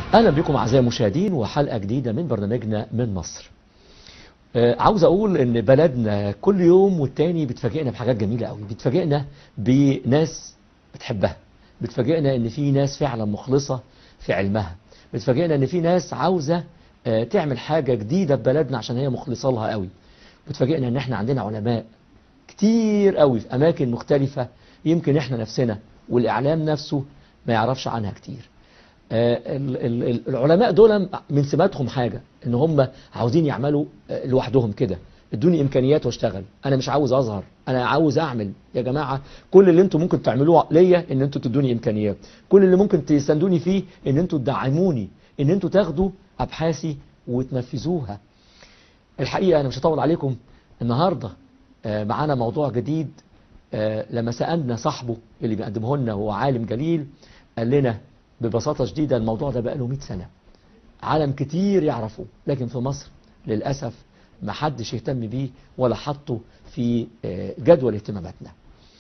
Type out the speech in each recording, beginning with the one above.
اهلا بكم اعزائي المشاهدين وحلقه جديده من برنامجنا من مصر. آه، عاوز اقول ان بلدنا كل يوم والتاني بتفاجئنا بحاجات جميله قوي، بتفاجئنا بناس بتحبها، بتفاجئنا ان في ناس فعلا مخلصه في علمها، بتفاجئنا ان في ناس عاوزه آه، تعمل حاجه جديده في بلدنا عشان هي مخلصه لها قوي. بتفاجئنا ان احنا عندنا علماء كتير قوي في اماكن مختلفه يمكن احنا نفسنا والاعلام نفسه ما يعرفش عنها كتير. آه، ال- ال- ال- العلماء دول من سماتهم حاجة ان هم عاوزين يعملوا آه، لوحدهم كده ادوني امكانيات واشتغل انا مش عاوز اظهر انا عاوز اعمل يا جماعة كل اللي انتم ممكن تعملوه ليا ان انتم تدوني امكانيات كل اللي ممكن تساندوني فيه ان انتم تدعموني ان انتم تاخدوا ابحاثي وتنفذوها الحقيقة انا مش هطول عليكم النهاردة آه، معانا موضوع جديد آه، لما سألنا صاحبه اللي بيقدمه لنا هو عالم جليل قال لنا ببساطة شديدة الموضوع ده بقى له 100 سنة عالم كتير يعرفه لكن في مصر للأسف ما حدش يهتم بيه ولا حطه في آه، جدول اهتماماتنا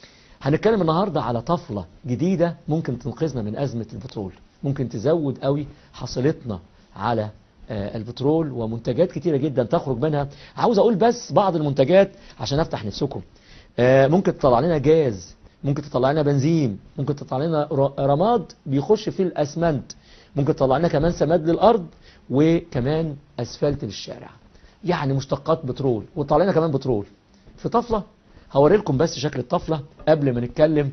هنتكلم النهاردة على طفلة جديدة ممكن تنقذنا من أزمة البترول ممكن تزود قوي حصيلتنا على آه، البترول ومنتجات كتيرة جدا تخرج منها عاوز أقول بس بعض المنتجات عشان أفتح نفسكم آه، ممكن تطلع لنا جاز ممكن تطلع لنا بنزين ممكن تطلع لنا ر- رماد بيخش في الأسمنت ممكن تطلع لنا كمان سماد للأرض وكمان أسفلت للشارع يعني مشتقات بترول وطلع لنا كمان بترول في طفلة هوري لكم بس شكل الطفلة قبل ما نتكلم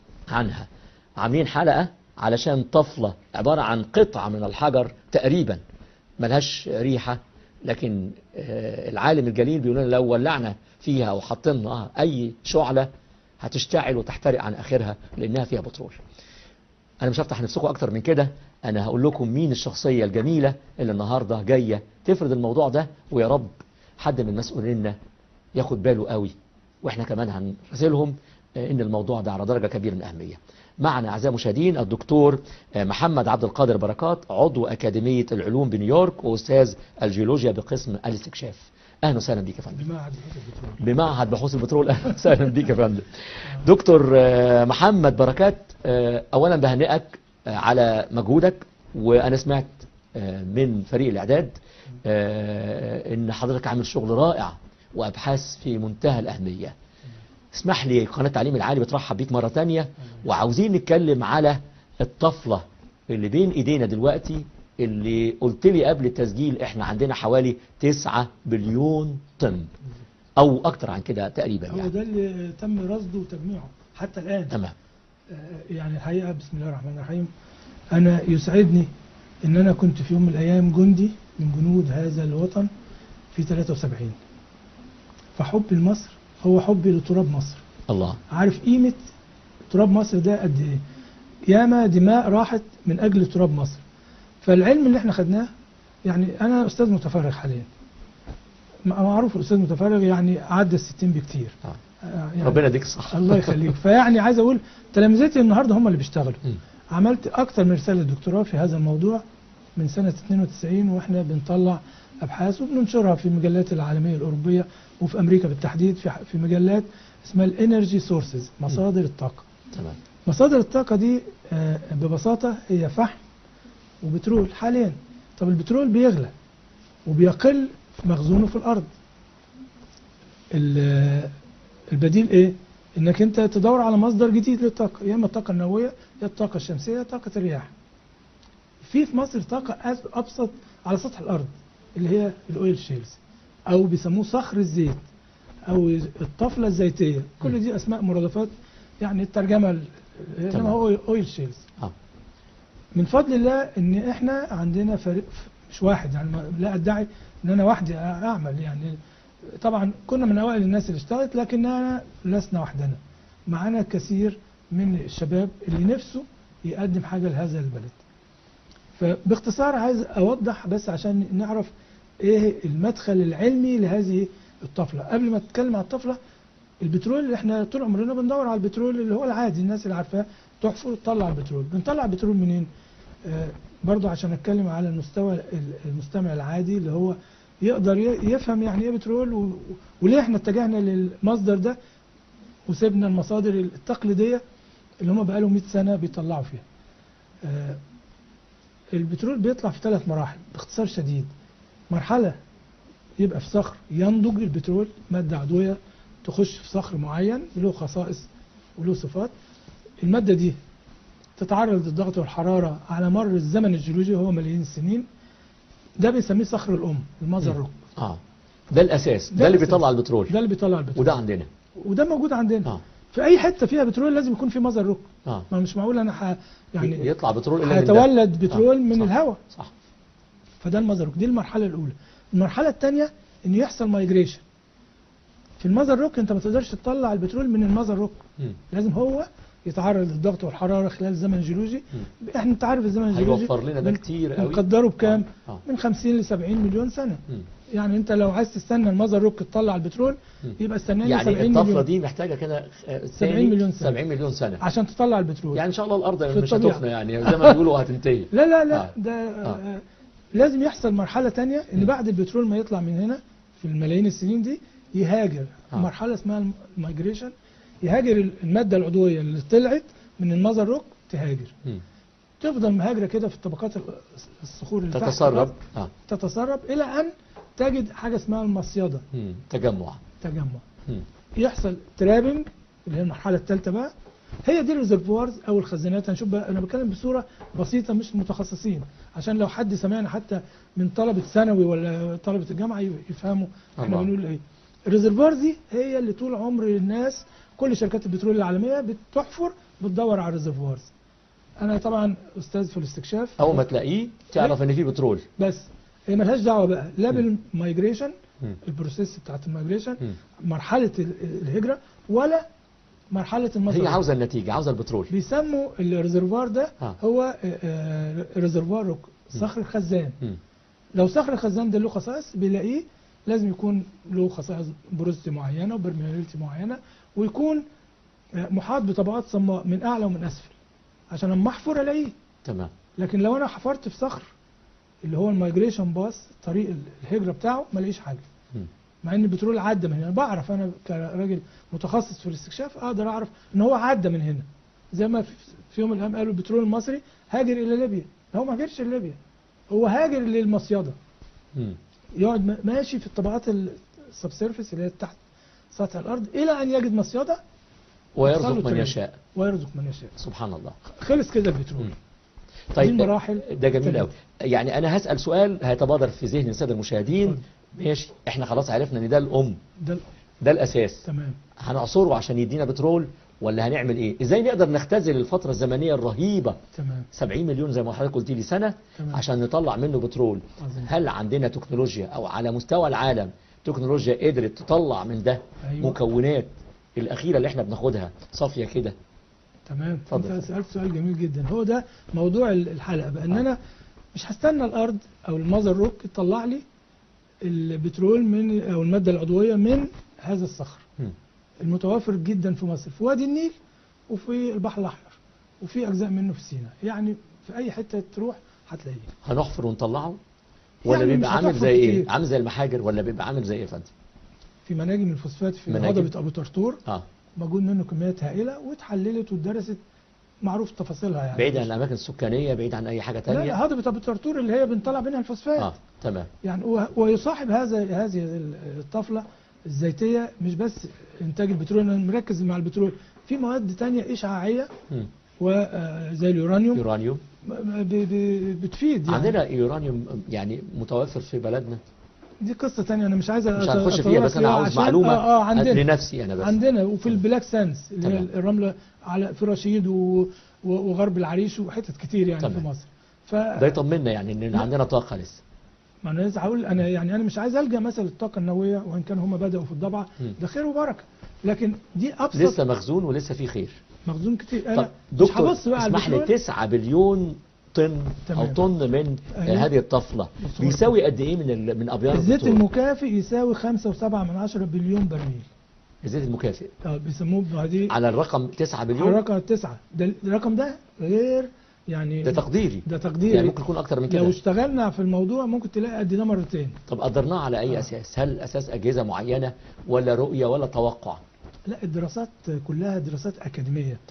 عنها عاملين حلقة علشان طفلة عبارة عن قطعة من الحجر تقريبا ملهاش ريحة لكن آه، العالم الجليل بيقول لنا لو ولعنا فيها او حطينا اي شعلة هتشتعل وتحترق عن اخرها لانها فيها بترول انا مش هفتح نفسكم اكتر من كده انا هقول لكم مين الشخصية الجميلة اللي النهاردة جاية تفرد الموضوع ده ويا رب حد من مسؤوليننا ياخد باله قوي واحنا كمان هنرسلهم آه، ان الموضوع ده على درجة كبيرة من الاهمية معنا اعزائي المشاهدين الدكتور آه، محمد عبد القادر بركات عضو اكاديمية العلوم بنيويورك واستاذ الجيولوجيا بقسم الاستكشاف اهلا وسهلا بيك يا فندم بمعهد بحوث البترول بمعهد بحوث البترول اهلا وسهلا بيك يا فندم دكتور آه، محمد بركات آه، اولا بهنئك آه، على مجهودك وانا سمعت آه، من فريق الاعداد آه، ان حضرتك عامل شغل رائع وابحاث في منتهى الاهميه اسمح لي قناه تعليم العالي بترحب بيك مره تانية وعاوزين نتكلم على الطفله اللي بين ايدينا دلوقتي اللي قلت لي قبل التسجيل احنا عندنا حوالي 9 بليون طن او اكتر عن كده تقريبا هو يعني ده اللي تم رصده وتجميعه حتى الآن تمام آه، يعني الحقيقة بسم الله الرحمن الرحيم أنا يسعدني إن أنا كنت في يوم من الأيام جندي من جنود هذا الوطن في 73 فحبي لمصر هو حبي لتراب مصر الله عارف قيمة تراب مصر ده قد إيه ياما دماء راحت من أجل تراب مصر فالعلم اللي احنا خدناه يعني أنا أستاذ متفرغ حاليا معروف الأستاذ متفرغ يعني عدى الستين بكتير آه. آه، يعني ربنا يديك الصحه الله يخليك فيعني عايز اقول تلامذتي النهارده هم اللي بيشتغلوا مم. عملت اكتر من رساله دكتوراه في هذا الموضوع من سنه 92 واحنا بنطلع ابحاث وبننشرها في المجلات العالميه الاوروبيه وفي امريكا بالتحديد في في مجلات اسمها الانرجي سورسز مصادر الطاقه تمام مصادر الطاقه دي آه، ببساطه هي فحم وبترول حاليا طب البترول بيغلى وبيقل في مخزونه في الارض ال- البديل ايه انك انت تدور على مصدر جديد للطاقه يا اما الطاقه النوويه يا الطاقه الشمسيه يا طاقه الرياح في في مصر طاقه أس- ابسط على سطح الارض اللي هي الاويل شيلز او بيسموه صخر الزيت او الطفله الزيتيه كل دي اسماء مرادفات يعني الترجمه ال- تمام. انما هو اويل شيلز اه من فضل الله ان احنا عندنا فريق مش واحد يعني ما- لا ادعي ان انا وحدي اعمل يعني طبعا كنا من اوائل الناس اللي اشتغلت لكننا لسنا وحدنا معانا كثير من الشباب اللي نفسه يقدم حاجه لهذا البلد فباختصار عايز اوضح بس عشان نعرف ايه المدخل العلمي لهذه الطفله قبل ما اتكلم عن الطفله البترول اللي احنا طول عمرنا بندور على البترول اللي هو العادي الناس اللي عارفاه تحفر وتطلع البترول بنطلع البترول منين آه برضو عشان اتكلم على المستوى ال- المستمع العادي اللي هو يقدر ي- يفهم يعني ايه بترول و- وليه احنا اتجهنا للمصدر ده وسيبنا المصادر التقليديه اللي هم بقالهم 100 سنه بيطلعوا فيها. آه، البترول بيطلع في ثلاث مراحل باختصار شديد مرحلة يبقى في صخر ينضج البترول مادة عضوية تخش في صخر معين له خصائص وله صفات المادة دي تتعرض للضغط والحرارة على مر الزمن الجيولوجي هو ملايين السنين ده بنسميه صخر الأم المذر مم. روك اه ده الاساس ده ده اللي الأساس. بيطلع البترول ده اللي بيطلع البترول وده عندنا وده موجود عندنا اه في أي حتة فيها بترول لازم يكون في مذر روك اه ما مش معقول أنا ح... يعني يطلع بترول الا من ده هيتولد بترول آه، من صح. الهواء صح فده المذر روك دي المرحله الاولى المرحله الثانيه ان يحصل مايجريشن في المذر روك انت ما تقدرش تطلع البترول من المذر روك مم. لازم هو يتعرض للضغط والحراره خلال الزمن الجيولوجي احنا انت عارف الزمن الجيولوجي هيوفر لنا ده بن- كتير قوي بنقدره بكام اه آه. من 50 ل 70 مليون سنه مم. يعني انت لو عايز تستنى المذر روك تطلع البترول مم. يبقى استناني يعني 70 الطفره مليون دي محتاجه كده آه، 70 ثاني مليون سنة. 70 مليون سنه عشان تطلع البترول يعني ان شاء الله الارض في مش الطبيعة. هتفنى يعني زي ما بيقولوا هتنتهي لا لا لا آه. ده آه. آه. لازم يحصل مرحلة تانية ان مم. بعد البترول ما يطلع من هنا في الملايين السنين دي يهاجر آه. مرحلة اسمها المايجريشن يهاجر المادة العضوية اللي طلعت من المذر روك تهاجر مم. تفضل مهاجرة كده في الطبقات ال- الصخور اللي تحت تتسرب الأرض، اه تتسرب إلى أن تجد حاجة اسمها المصيدة مم. تجمع تجمع مم. يحصل ترابنج اللي هي المرحلة الثالثة بقى هي دي الريزرفوارز او الخزانات هنشوف بقى انا بتكلم بصوره بسيطه مش متخصصين عشان لو حد سمعنا حتى من طلبه ثانوي ولا طلبه الجامعه يفهموا احنا الله. بنقول ايه الريزرفوارز دي هي اللي طول عمر الناس كل شركات البترول العالميه بتحفر بتدور على الريزرفوارز انا طبعا استاذ في الاستكشاف اول ما تلاقيه تعرف ان في بترول بس هي ملهاش دعوه بقى لا مم. بالمايجريشن مم. البروسيس بتاعت المايجريشن مم. مرحله ال- الهجره ولا مرحله المصدر هي عاوزه النتيجه عاوزه البترول بيسموا الريزرفوار ده آه. هو آه، آه، ريزرفوار روك صخر الخزان مم. لو صخر الخزان ده له خصائص بيلاقيه لازم يكون له خصائص بروستي معينه وبرميابيلتي معينه ويكون آه، محاط بطبقات صماء من اعلى ومن اسفل عشان لما احفر الاقيه تمام لكن لو انا حفرت في صخر اللي هو المايجريشن باس طريق الهجره بتاعه ما الاقيش حاجه مم. مع ان البترول عدى من هنا بعرف انا كراجل متخصص في الاستكشاف اقدر اعرف ان هو عدى من هنا زي ما في في يوم من الايام قالوا البترول المصري هاجر الى ليبيا هو ما هاجرش لليبيا هو هاجر للمصيده مم. يقعد م- ماشي في الطبقات السبسيرفيس اللي هي تحت سطح الارض الى ان يجد مصيده يحصل ويرزق له من ترند. يشاء ويرزق من يشاء سبحان الله خلص كده البترول مم. دي طيب المراحل ده جميل تانية. قوي يعني انا هسال سؤال هيتبادر في ذهن الساده المشاهدين اتفضل. ماشي احنا خلاص عرفنا ان ده الام ده ال- ده الاساس تمام هنعصره عشان يدينا بترول ولا هنعمل ايه ازاي نقدر نختزل الفتره الزمنيه الرهيبه تمام 70 مليون زي ما حضرتك قلت لي سنه تمام عشان نطلع منه بترول عظيم. هل عندنا تكنولوجيا او على مستوى العالم تكنولوجيا قدرت تطلع من ده أيوة. مكونات الاخيره اللي احنا بناخدها صافيه كده تمام اتفضل. انت سالت سؤال جميل جدا هو ده موضوع ال- الحلقه بقى ان آه. انا مش هستنى الارض او المذر روك تطلع لي البترول من او الماده العضويه من هذا الصخر مم. المتوفر جدا في مصر في وادي النيل وفي البحر الاحمر وفي اجزاء منه في سيناء يعني في اي حته تروح هتلاقيه هنحفر ونطلعه ولا يعني بيبقى مش عامل هتحفر زي ايه كتير. عامل زي المحاجر ولا بيبقى عامل زي ايه يا فندم في مناجم الفوسفات في مناجم. هضبه ابو طرطور اه موجود منه كميات هائله واتحللت واتدرست معروف تفاصيلها يعني بعيد عن الاماكن السكانيه بعيد عن اي حاجه لا تانية لا هضبه ابو طرطور اللي هي بنطلع منها الفوسفات اه تمام يعني و- ويصاحب هذا هذه الطفله الزيتيه مش بس انتاج البترول انا مركز مع البترول في مواد تانية اشعاعيه مم. وزي اليورانيوم يورانيوم ب- ب- بتفيد يعني عندنا يورانيوم يعني متوفر في بلدنا دي قصه تانية انا مش عايز مش هنخش فيها بس انا عاوز عشان- معلومه اه, آه عندنا لنفسي انا بس عندنا وفي البلاك سانس اللي هي تمام. الرمله على في رشيد و- و- وغرب العريش وحتت كتير يعني تمام. في مصر ف ده يطمنا يعني ان لا. عندنا طاقه لسه ما انا لسه هقول انا يعني انا مش عايز الجا مثلا الطاقه النوويه وان كان هم بداوا في الضبعه مم. ده خير وبركه لكن دي ابسط لسه مخزون ولسه في خير مخزون كتير طب انا مش دكتور هبص بقى على اسمح لي البترول 9 بليون طن او تمام. طن من آه، أيوة. هذه الطفله بصور. بيساوي قد ايه من ال- من ابيار الزيت البترول المكافئ يساوي 5.7 من عشرة بليون برميل الزيت المكافئ اه بيسموه دي على الرقم 9 بليون الرقم التسعة ده الرقم ده غير يعني ده تقديري ده تقدير يعني ممكن يكون اكتر من لو كده اشتغلنا في الموضوع ممكن تلاقي قد ده مرتين طب قدرناه على اي آه. اساس هل اساس اجهزه معينه ولا رؤيه ولا توقع لا الدراسات كلها دراسات اكاديميه تمام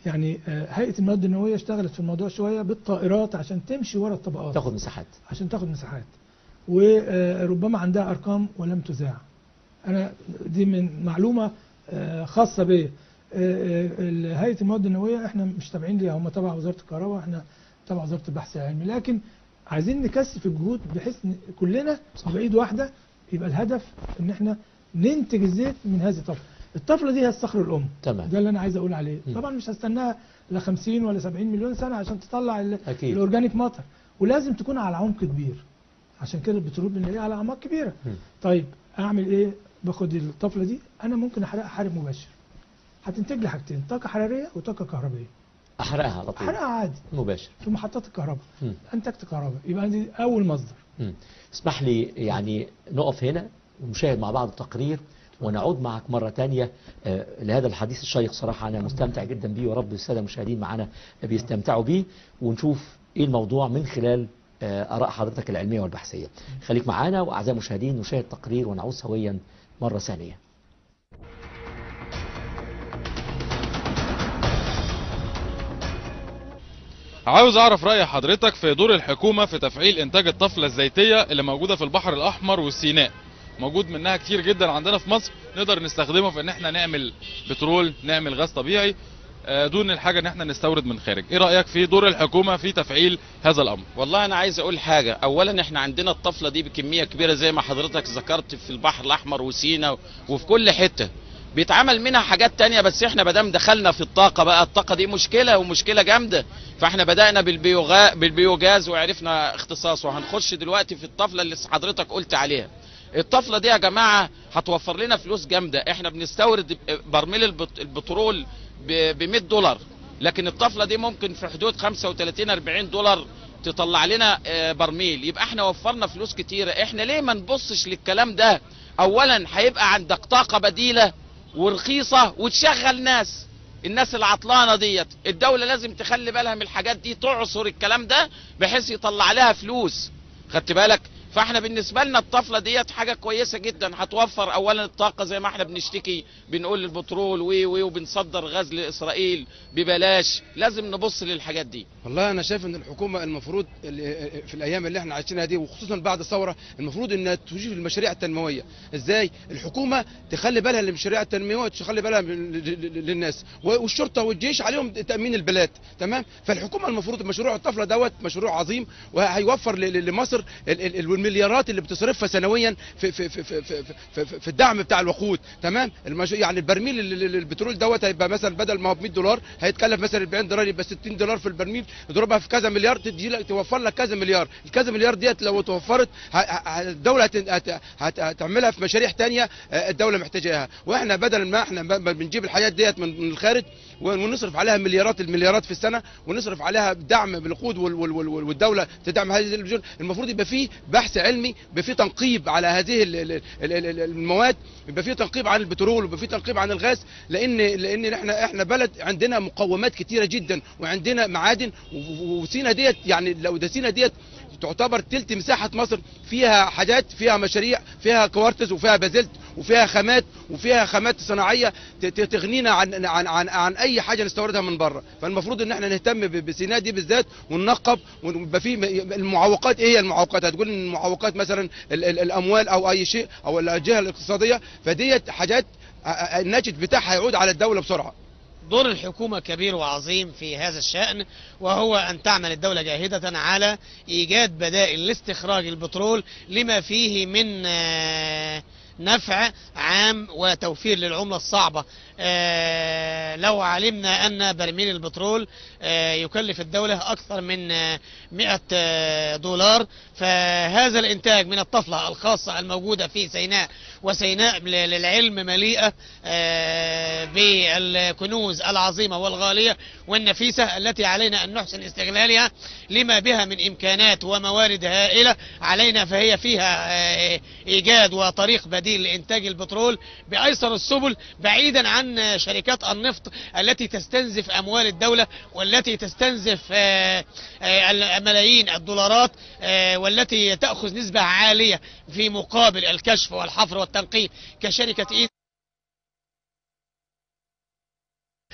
يعني آه، هيئه المواد النوويه اشتغلت في الموضوع شويه بالطائرات عشان تمشي ورا الطبقات تاخد مساحات عشان تاخد مساحات وربما عندها ارقام ولم تذاع انا دي من معلومه آه، خاصه بيا آه، آه، هيئه المواد النوويه احنا مش تابعين ليها هم تبع وزاره الكهرباء احنا تبع وزاره البحث العلمي لكن عايزين نكثف الجهود بحيث ان كلنا نبقى ايد واحده يبقى الهدف ان احنا ننتج الزيت من هذه الطفله الطفله دي هي الصخر الام تمام ده اللي انا عايز اقول عليه م. طبعا مش هستناها لا 50 ولا 70 مليون سنه عشان تطلع ال- اكيد الاورجانيك ماتر ولازم تكون على عمق كبير عشان كده البترول بنلاقيه على اعماق كبيره م. طيب اعمل ايه باخد الطفله دي انا ممكن احرقها حرق مباشر هتنتج لي حاجتين طاقه حراريه وطاقه كهربائيه احرقها على طول احرقها عادي مباشر في محطات الكهرباء مم. انتجت كهرباء يبقى دي اول مصدر مم. اسمح لي يعني نقف هنا ونشاهد مع بعض التقرير ونعود معك مرة تانية آه، لهذا الحديث الشيق صراحة أنا مستمتع جدا بيه ورب السادة المشاهدين معنا بيستمتعوا بيه ونشوف إيه الموضوع من خلال آه، آراء حضرتك العلمية والبحثية خليك معنا وأعزائي المشاهدين نشاهد تقرير ونعود سويا مرة ثانية عاوز اعرف رأي حضرتك في دور الحكومة في تفعيل انتاج الطفلة الزيتية اللي موجودة في البحر الاحمر والسيناء موجود منها كتير جدا عندنا في مصر نقدر نستخدمه في ان احنا نعمل بترول نعمل غاز طبيعي آه، دون الحاجة ان احنا نستورد من خارج ايه رأيك في دور الحكومة في تفعيل هذا الامر والله انا عايز اقول حاجه اولا احنا عندنا الطفله دي بكميه كبيره زي ما حضرتك ذكرت في البحر الاحمر وسينا وفي كل حته بيتعمل منها حاجات تانية بس احنا مادام دخلنا في الطاقة بقى الطاقة دي مشكلة ومشكلة جامدة فاحنا بدأنا بالبيوغا بالبيوجاز وعرفنا اختصاصه وهنخش دلوقتي في الطفلة اللي حضرتك قلت عليها الطفلة دي يا جماعة هتوفر لنا فلوس جامدة احنا بنستورد برميل البت- البترول ب 100 دولار لكن الطفلة دي ممكن في حدود 35 40 دولار تطلع لنا آه، برميل يبقى احنا وفرنا فلوس كتيرة احنا ليه ما نبصش للكلام ده اولا هيبقى عندك طاقة بديلة ورخيصة وتشغل ناس الناس العطلانة ديت الدولة لازم تخلي بالها من الحاجات دي تعصر الكلام ده بحيث يطلع لها فلوس خدت بالك فاحنا بالنسبة لنا الطفلة ديت حاجة كويسة جدا هتوفر اولا الطاقة زي ما احنا بنشتكي بنقول البترول وي وي وبنصدر غاز لاسرائيل ببلاش لازم نبص للحاجات دي والله انا شايف ان الحكومه المفروض ال- في الايام اللي احنا عايشينها دي وخصوصا بعد الثوره المفروض انها تجيب المشاريع التنمويه ازاي الحكومه تخلي بالها للمشاريع التنمويه وتخلي بالها من- ل- ل- للناس والشرطه والجيش عليهم تامين البلاد تمام فالحكومه المفروض مشروع الطفله دوت مشروع عظيم وهيوفر ل- ل- لمصر ال- ال- ال- والمليارات اللي بتصرفها سنويا في في في في, في, في, في, في الدعم بتاع الوقود تمام المش... يعني البرميل ال- ال- البترول دوت هيبقى مثلا بدل ما هو ب 100 دولار هيتكلف مثلا 40 دولار يبقى 60 دولار في البرميل اضربها في كذا مليار تدي لك توفر لك كذا مليار الكذا مليار ديت لو توفرت ه- ه- الدوله هت... هت... هت... هتعملها في مشاريع تانية آه، الدوله محتاجاها واحنا بدل ما احنا ب- ب- بنجيب الحاجات ديت من من الخارج ونصرف عليها مليارات المليارات في السنه ونصرف عليها دعم بالوقود وال- وال- وال- والدوله تدعم هذه البذور المفروض يبقى فيه بحث علمي يبقى فيه تنقيب على هذه ال- ال- ال- ال- المواد يبقى فيه تنقيب عن البترول ويبقى فيه تنقيب عن الغاز لان لان احنا احنا بلد عندنا مقومات كتيره جدا وعندنا معادن و- و- وسينا ديت يعني لو ده سينا ديت تعتبر تلت مساحة مصر فيها حاجات فيها مشاريع فيها كوارتز وفيها بازلت وفيها خامات وفيها خامات صناعية ت- ت- تغنينا عن عن عن, عن أي حاجة نستوردها من بره فالمفروض إن احنا نهتم ب- بسيناء دي بالذات وننقب ويبقى في م- المعوقات إيه هي المعوقات هتقول إن المعوقات مثلا ال- ال- الأموال أو أي شيء أو الجهة الاقتصادية فديت حاجات ا- ا- الناتج بتاعها هيعود على الدولة بسرعة دور الحكومة كبير وعظيم في هذا الشأن وهو أن تعمل الدولة جاهدة على إيجاد بدائل لاستخراج البترول لما فيه من آه، نفع عام وتوفير للعملة الصعبة آه، لو علمنا أن برميل البترول آه، يكلف الدولة أكثر من آه، 100 آه، دولار فهذا الإنتاج من الطفلة الخاصة الموجودة في سيناء وسيناء ل- للعلم مليئة آه، بالكنوز العظيمة والغالية والنفيسة التي علينا أن نحسن استغلالها لما بها من إمكانات وموارد هائلة علينا فهي فيها آه، إيجاد وطريق بديل لإنتاج البترول بأيسر السبل بعيدا عن شركات النفط التي تستنزف أموال الدولة والتي تستنزف آه، آه، ملايين الدولارات آه، والتي تأخذ نسبة عالية في مقابل الكشف والحفر والتنقيب كشركة إيد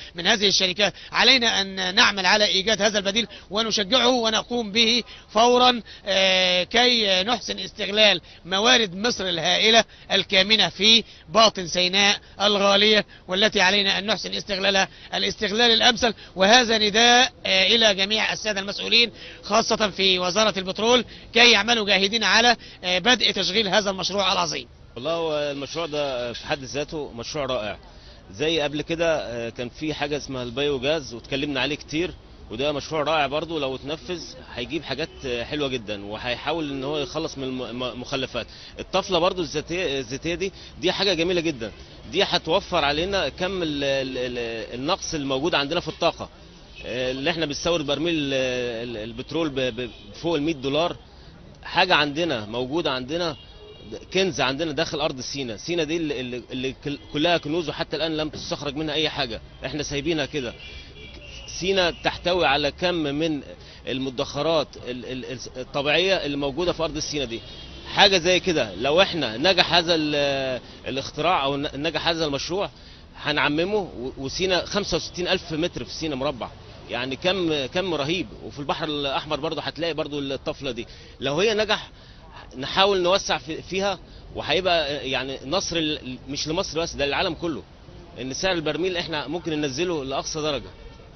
من هذه الشركات علينا أن نعمل على إيجاد هذا البديل ونشجعه ونقوم به فورا آه، كي نحسن استغلال موارد مصر الهائلة الكامنة في باطن سيناء الغالية والتي علينا أن نحسن استغلالها الاستغلال الأمثل وهذا نداء آه، إلى جميع السادة المسؤولين خاصة في وزارة البترول كي يعملوا جاهدين على آه، بدء تشغيل هذا المشروع العظيم والله هو المشروع ده في حد ذاته مشروع رائع زي قبل كده آه، كان في حاجة اسمها البايو جاز واتكلمنا عليه كتير وده مشروع رائع برضو لو اتنفذ هيجيب حاجات آه، حلوة جدا وهيحاول ان هو يخلص من الم- المخلفات الطفلة برضو الذاتية الذاتية دي دي حاجة جميلة جدا دي هتوفر علينا كم ال- ال- ال- النقص الموجود عندنا في الطاقة آه، اللي احنا بنستورد برميل ال- ال- البترول ب- ب- فوق ال 100 دولار حاجة عندنا موجودة عندنا كنز عندنا داخل ارض سينا سينا دي اللي, اللي- اللي كل- كلها كنوز وحتى الان لم تستخرج منها اي حاجه احنا سايبينها كده سينا تحتوي على كم من المدخرات ال- ال- الطبيعيه اللي موجوده في ارض سينا دي حاجه زي كده لو احنا نجح هذا ال- الاختراع او ن- نجح هذا المشروع هنعممه و- وسينا 65 الف متر في سينا مربع يعني كم كم رهيب وفي البحر الاحمر برضه هتلاقي برضه الطفله دي لو هي نجح نحاول نوسع في- فيها وهيبقى يعني نصر ال- مش لمصر بس ده للعالم كله ان سعر البرميل احنا ممكن ننزله لاقصى درجه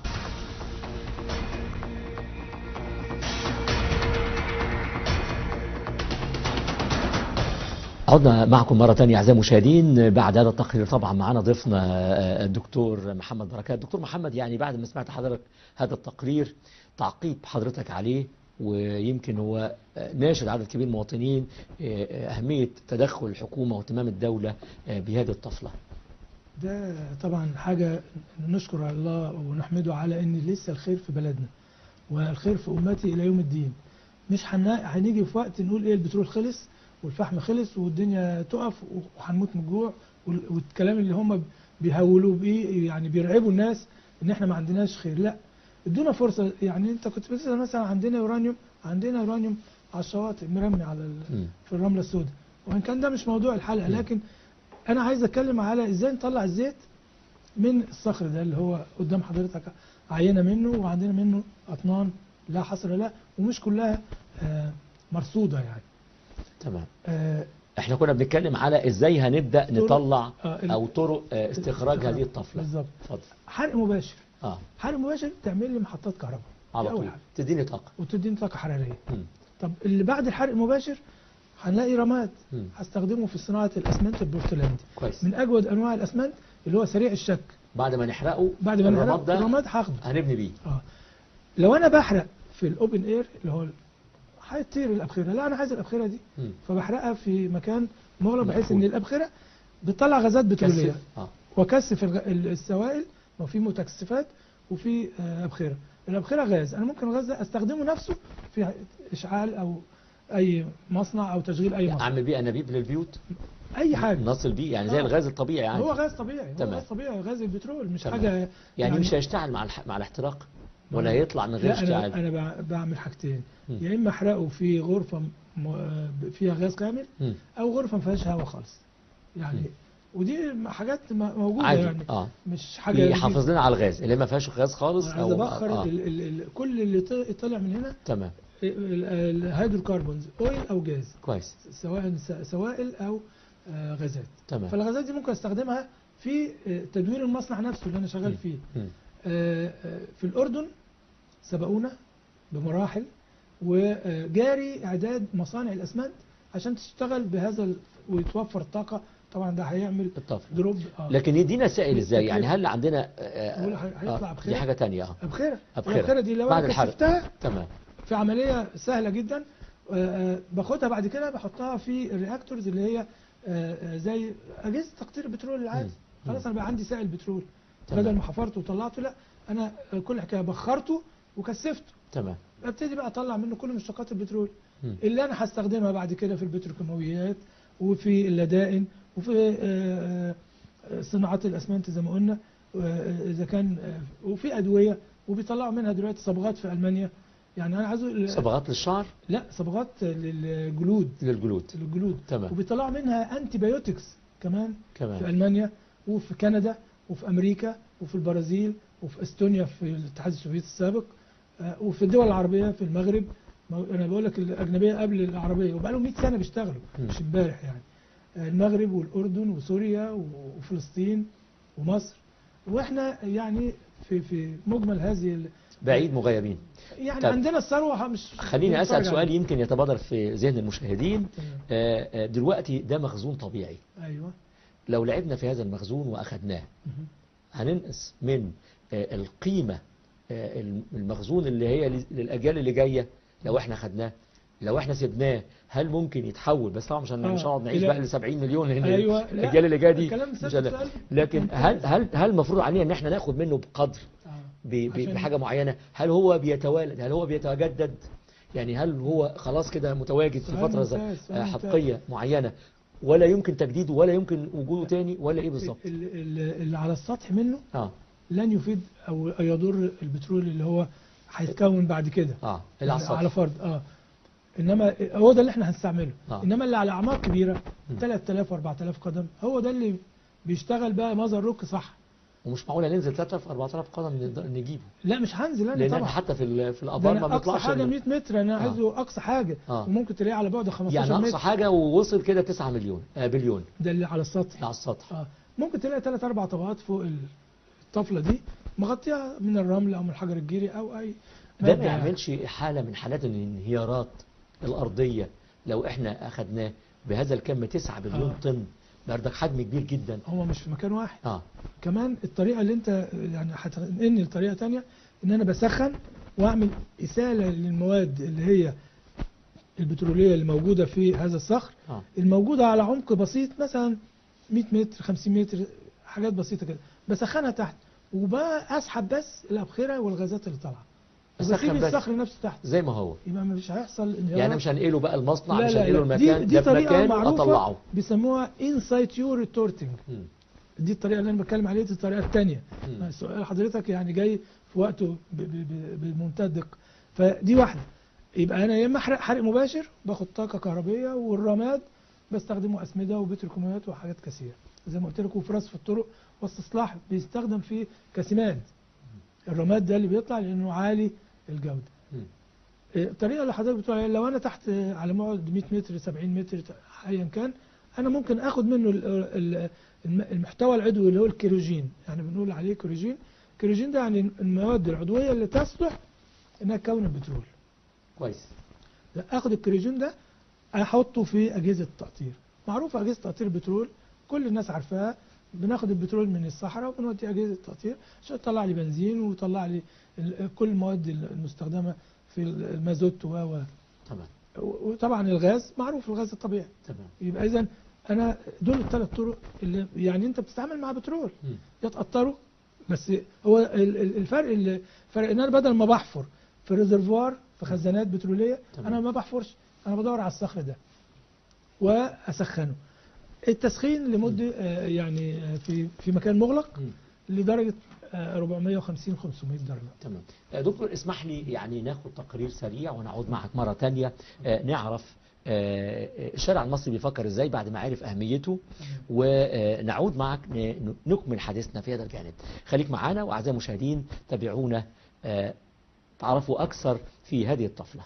عدنا معكم مرة تانية أعزائي المشاهدين بعد هذا التقرير طبعا معنا ضيفنا آه، الدكتور محمد بركات دكتور محمد يعني بعد ما سمعت حضرتك هذا التقرير تعقيب حضرتك عليه ويمكن هو آه، ناشد عدد كبير من المواطنين آه، آه، أهمية تدخل الحكومة واهتمام الدولة آه، بهذه الطفلة ده طبعا حاجة نشكر الله ونحمده على ان لسه الخير في بلدنا والخير في امتي الى يوم الدين مش هنا- هنيجي في وقت نقول ايه البترول خلص والفحم خلص والدنيا تقف وهنموت من الجوع وال- والكلام اللي هم بيهولوا بيه يعني بيرعبوا الناس ان احنا ما عندناش خير لا ادونا فرصة يعني انت كنت بتسأل مثلا عندنا يورانيوم عندنا يورانيوم على الشواطئ مرمي على ال... مم. في الرملة السوداء وان كان ده مش موضوع الحلقة لكن انا عايز اتكلم على ازاي نطلع الزيت من الصخر ده اللي هو قدام حضرتك عينه منه وعندنا منه اطنان لا حصر له ومش كلها آه، مرصوده يعني تمام آه، احنا كنا بنتكلم على ازاي هنبدأ طرق- نطلع آه، ال- او طرق آه، استخراج هذه الطفلة بالظبط اتفضل حرق مباشر اه حرق مباشر تعمل لي محطات كهرباء على دي أول طول حاجة. تديني طاقة وتديني طاقه حراريه مم. طب اللي بعد الحرق المباشر هنلاقي رماد مم. هستخدمه في صناعه الاسمنت البورتلاندي كويس من اجود انواع الاسمنت اللي هو سريع الشك بعد ما نحرقه بعد ما الرماد نحرق ده الرماد هاخده هنبني بيه اه لو انا بحرق في الاوبن اير اللي هو ال- هيطير الابخره لا انا عايز الابخره دي مم. فبحرقها في مكان مغلق بحيث مقفول. ان الابخره بتطلع غازات بتروليه كثف اه وكثف الغ- ال- السوائل وفي متكثفات وفي آه، ابخره الابخره غاز انا ممكن الغاز ده استخدمه نفسه في اشعال او اي مصنع او تشغيل اي مصنع اعمل بيه انابيب للبيوت اي حاجه نصل بيه يعني زي آه. الغاز الطبيعي يعني هو غاز طبيعي هو تمام. غاز طبيعي غاز البترول مش تمام. حاجه يعني مش هيشتعل مع الح... مع الاحتراق ولا ما- هيطلع من غير لا انا اشتعال انا بع- بعمل حاجتين مم. يا اما احرقه في غرفه م- آه، فيها غاز كامل مم. او غرفه ما فيهاش هواء خالص يعني مم. ودي حاجات م- موجوده عادي يعني اه مش حاجه يحافظ لنا على الغاز اللي ما فيهاش غاز خالص عايز ابخر آه. ال ال ال كل اللي ط- طلع من هنا تمام ال- ال- الهيدروكربونز اويل او جاز كويس سواء س- سوائل او آه، غازات تمام فالغازات دي ممكن استخدمها في آه، تدوير المصنع نفسه اللي انا شغال مم. فيه مم. آه، آه، في الأردن سبقونا بمراحل وجاري إعداد مصانع الأسمنت عشان تشتغل بهذا ال- ويتوفر الطاقة طبعا ده هيعمل الطفل دروب آه. لكن يدينا سائل ازاي يعني التكلفة. هل عندنا آه، هو هي- هيطلع آه، بخير. دي حاجة تانية اه أبخرة أبخرة. الأبخرة دي لو بعد أنا الحرق. كثفتها تمام في عملية سهلة جدا آه، آه، باخدها بعد كده بحطها في الرياكتورز اللي هي آه، آه، زي أجهزة تقطير البترول العادي مم. خلاص أنا بقى عندي سائل بترول تمام. بدل ما حفرته وطلعته لا أنا آه، كل حكاية بخرته وكثفته تمام ابتدي بقى اطلع منه كل مشتقات البترول مم. اللي انا هستخدمها بعد كده في البتروكيماويات وفي اللدائن وفي آه، آه، صناعات الاسمنت زي ما قلنا آه، اذا كان آه، وفي ادويه وبيطلعوا منها دلوقتي صبغات في المانيا يعني انا عايز أقول- صبغات للشعر لا صبغات للجلود للجلود للجلود تمام وبيطلعوا منها انتي بايوتكس كمان في كمان المانيا وفي كندا وفي امريكا وفي البرازيل وفي استونيا في الاتحاد السوفيتي السابق آه، وفي الدول العربيه في المغرب ما- انا بقول لك الاجنبيه قبل العربيه وبقى لهم 100 سنه بيشتغلوا مم. مش امبارح يعني آه، المغرب والاردن وسوريا و- وفلسطين ومصر واحنا يعني في في مجمل هذه ال- بعيد مغيبين يعني طب. عندنا الثروه مش خليني أسأل بنتفرج سؤال عليها. يمكن يتبادر في ذهن المشاهدين تمام. آه، آه، دلوقتي ده مخزون طبيعي ايوه لو لعبنا في هذا المخزون وأخدناه مهم. هننقص من آه، القيمة آه، المخزون اللي هي لل- للأجيال اللي جاية لو احنا خدناه لو احنا سيبناه هل ممكن يتحول بس طبعا مش هن- آه، مش هنقعد نعيش إلى- بقى ل 70 مليون لان ايوه لا، الاجيال اللي جايه دي الكلام مش سألت هن- سؤال لكن هل ممتاز. هل هل المفروض علينا ان احنا ناخد منه بقدر آه. ب- ب- عشان- بحاجه معينه هل هو بيتوالد هل هو بيتجدد يعني هل هو خلاص كده متواجد في سؤال فتره ز- ممتاز، سؤال آه، ممتاز. حقيقيه معينه ولا يمكن تجديده ولا يمكن وجوده تاني ولا ايه بالظبط ال- ال- اللي على السطح منه اه لن يفيد او يضر البترول اللي هو هيتكون بعد كده اه اللي على على السطح فرض اه انما هو ده اللي احنا هنستعمله آه. انما اللي على اعماق كبيره مم. 3000 و4000 قدم هو ده اللي بيشتغل بقى مازر روك صح ومش معقوله ننزل 3000 4000 قدم نقدر نجيبه لا مش هنزل انا لان طبعا احنا حتى في ال- في ده الابار ما أنا اقصى بنطلعش حاجه من- 100 متر انا آه. عايزه اقصى حاجه آه. وممكن تلاقيه على بعد 15 يعني اقصى متر حاجه ووصل كده 9 مليون آه بليون ده اللي على السطح على السطح اه ممكن تلاقي ثلاث اربع طبقات فوق الطفله دي مغطيها من الرمل او من الحجر الجيري او اي ده مادة ما يعني. يعملش حالة من حالات الانهيارات الأرضية لو احنا أخدناه بهذا الكم 9 بليون آه. طن بردك حجم كبير جدا هو مش في مكان واحد اه كمان الطريقه اللي انت يعني هتنقلني لطريقه تانية ان انا بسخن واعمل اساله للمواد اللي هي البتروليه اللي موجوده في هذا الصخر اه الموجوده على عمق بسيط مثلا 100 متر 50 متر حاجات بسيطه كده بسخنها تحت وبقى اسحب بس الابخره والغازات اللي طالعه أسخن وبسيب بس. الصخر نفسه تحت زي ما هو يبقى مش هيحصل انهيار يعني مش هنقله بقى المصنع لا مش لا هنقله لا المكان دي, دي ده في طريقه مكان معروفه أطلعه بيسموها انسايت يو ريتورتنج مم. دي الطريقه اللي انا بتكلم عليها دي الطريقه الثانيه مم. سؤال حضرتك يعني جاي في وقته ب- ب- ب- بمنتهى الدقه فدي واحده يبقى انا يا اما احرق حرق مباشر باخد طاقه كهربيه والرماد بستخدمه اسمده وبتروكيماويات وحاجات كثيره زي ما قلت لكم في رصف الطرق واستصلاح بيستخدم فيه كسماد الرماد ده اللي بيطلع لانه عالي الجوده مم. إيه، الطريقه اللي حضرتك بتقول عليها لو انا تحت آه، على بعد 100 متر 70 متر ايا كان انا ممكن اخد منه ال- ال- الم- المحتوى العضوي اللي هو الكيروجين يعني بنقول عليه كيروجين الكيروجين ده يعني المواد العضويه اللي تصلح انها تكون البترول كويس لا اخد الكيروجين ده احطه في اجهزه التقطير معروفه اجهزه تقطير البترول كل الناس عارفاها بناخد البترول من الصحراء وبنودي اجهزه التقطير عشان تطلع لي بنزين وتطلع لي ال- كل المواد المستخدمه في المازوت و و تمام وطبعا الغاز معروف الغاز الطبيعي تمام يبقى اذا انا دول الثلاث طرق اللي يعني انت بتستعمل مع بترول مم. يا تقطره بس هو ال- ال- الفرق ال- الفرق ان انا بدل ما بحفر في ريزرفوار في خزانات بتروليه تمام. انا ما بحفرش انا بدور على الصخر ده واسخنه التسخين لمده آه، يعني آه، في في مكان مغلق مم. لدرجه آه، 450 500 درجه تمام آه، دكتور اسمح لي يعني ناخد تقرير سريع ونعود معك مرة تانية آه، نعرف آه، آه، الشارع المصري بيفكر ازاي بعد ما عرف اهميته ونعود معك ن- نكمل حديثنا في هذا الجانب خليك معنا واعزائي المشاهدين تابعونا آه، تعرفوا اكثر في هذه الطفلة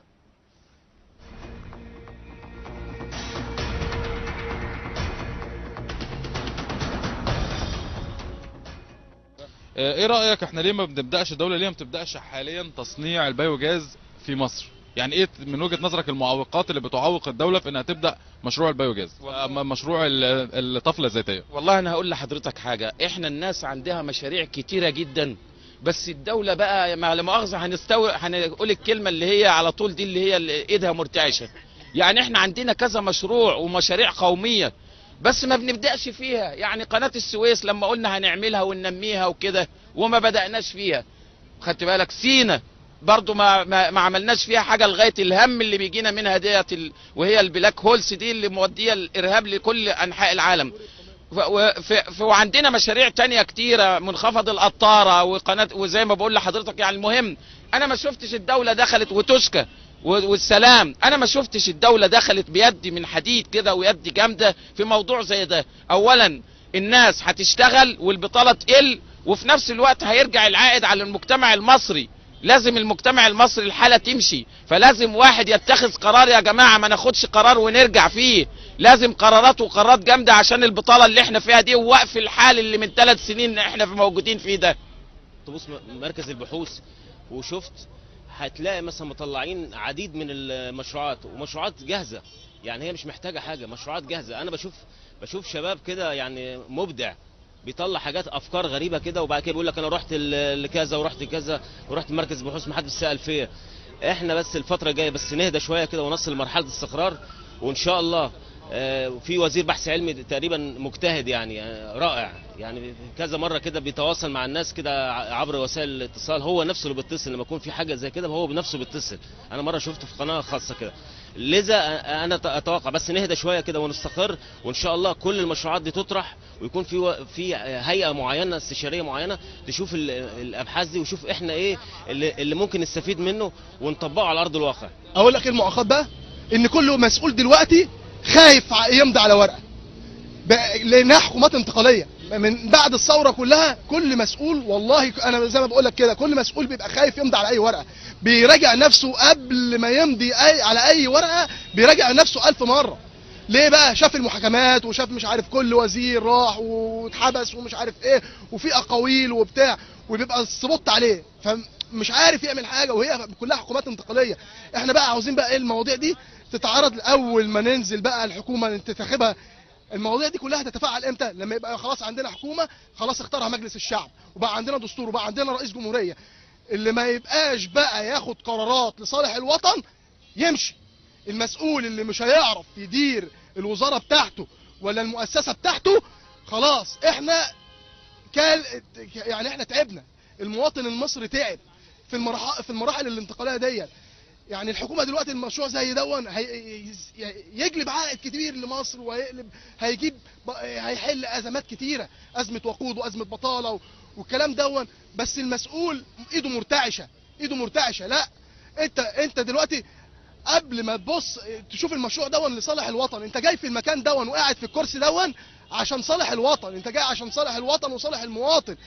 آه، ايه رايك احنا ليه ما بنبداش الدوله ليه ما بتبداش حاليا تصنيع البيوجاز في مصر يعني ايه من وجهه نظرك المعوقات اللي بتعوق الدوله في انها تبدا مشروع البيوجاز آه، م- مشروع ال- الطفله الذاتيه والله انا هقول لحضرتك حاجه احنا الناس عندها مشاريع كتيره جدا بس الدوله بقى مع لا مؤاخذه هنستوي هنقول الكلمه اللي هي على طول دي اللي هي اللي ايدها مرتعشه يعني احنا عندنا كذا مشروع ومشاريع قوميه بس ما بنبداش فيها يعني قناه السويس لما قلنا هنعملها وننميها وكده وما بداناش فيها خدت بالك سينا برضو ما, ما, ما عملناش فيها حاجه لغايه الهم اللي بيجينا منها ديت ال- وهي البلاك هولز دي اللي موديه الارهاب لكل انحاء العالم ف- و- ف- ف- وعندنا مشاريع تانية كتيرة منخفض القطارة وقناة وزي ما بقول لحضرتك يعني المهم أنا ما شفتش الدولة دخلت وتشكى و- والسلام أنا ما شفتش الدولة دخلت بيد من حديد كده ويد جامدة في موضوع زي ده أولا الناس هتشتغل والبطالة تقل وفي نفس الوقت هيرجع العائد على المجتمع المصري لازم المجتمع المصري الحالة تمشي فلازم واحد يتخذ قرار يا جماعة ما ناخدش قرار ونرجع فيه لازم قرارات وقرارات جامدة عشان البطالة اللي احنا فيها دي ووقف الحال اللي من ثلاث سنين احنا في موجودين فيه ده تبص م- مركز البحوث وشفت هتلاقي مثلا مطلعين عديد من المشروعات ومشروعات جاهزه يعني هي مش محتاجه حاجه مشروعات جاهزه انا بشوف بشوف شباب كده يعني مبدع بيطلع حاجات افكار غريبه كده وبعد كده بيقول لك انا رحت ل- لكذا ورحت كذا ورحت مركز بحوث ما حدش سال فيا احنا بس الفتره الجايه بس نهدى شويه كده ونصل لمرحله استقرار وان شاء الله آه، في وزير بحث علمي تقريبا مجتهد يعني آه، رائع يعني كذا مره كده بيتواصل مع الناس كده ع- عبر وسائل الاتصال هو نفسه اللي بيتصل لما يكون في حاجه زي كده هو بنفسه بيتصل انا مره شفته في قناه خاصه كده لذا آه، انا ت- اتوقع بس نهدى شويه كده ونستقر وان شاء الله كل المشروعات دي تطرح ويكون في و- في هيئه معينه استشاريه معينه تشوف ال- الابحاث دي وشوف احنا ايه اللي, اللي ممكن نستفيد منه ونطبقه على ارض الواقع اقول لك ايه المؤاخذات بقى ان كل مسؤول دلوقتي خايف ع- يمضي على ورقه ب- لانها حكومات انتقاليه من بعد الثوره كلها كل مسؤول والله ك- انا زي ما بقول لك كده كل مسؤول بيبقى خايف يمضي على اي ورقه بيراجع نفسه قبل ما يمضي أي على اي ورقه بيراجع نفسه ألف مره ليه بقى شاف المحاكمات وشاف مش عارف كل وزير راح واتحبس ومش عارف ايه وفي اقاويل وبتاع وبيبقى السبوت عليه فمش عارف يعمل حاجه وهي كلها حكومات انتقاليه احنا بقى عاوزين بقى ايه المواضيع دي تتعرض اول ما ننزل بقى الحكومه تنتخبها المواضيع دي كلها هتتفاعل امتى لما يبقى خلاص عندنا حكومه خلاص اختارها مجلس الشعب وبقى عندنا دستور وبقى عندنا رئيس جمهوريه اللي ما يبقاش بقى ياخد قرارات لصالح الوطن يمشي المسؤول اللي مش هيعرف يدير الوزاره بتاعته ولا المؤسسه بتاعته خلاص احنا كال يعني احنا تعبنا المواطن المصري تعب في المراحل في المراحل الانتقاليه ديت يعني الحكومه دلوقتي المشروع زي دون هي يجلب عائد كتير لمصر وهيقلب هيجيب هيحل ازمات كتيره ازمه وقود وازمه بطاله و- والكلام دون بس المسؤول ايده مرتعشه ايده مرتعشه لا انت انت دلوقتي قبل ما تبص تشوف المشروع دون لصالح الوطن انت جاي في المكان دون وقاعد في الكرسي دون عشان صالح الوطن انت جاي عشان صالح الوطن وصالح المواطن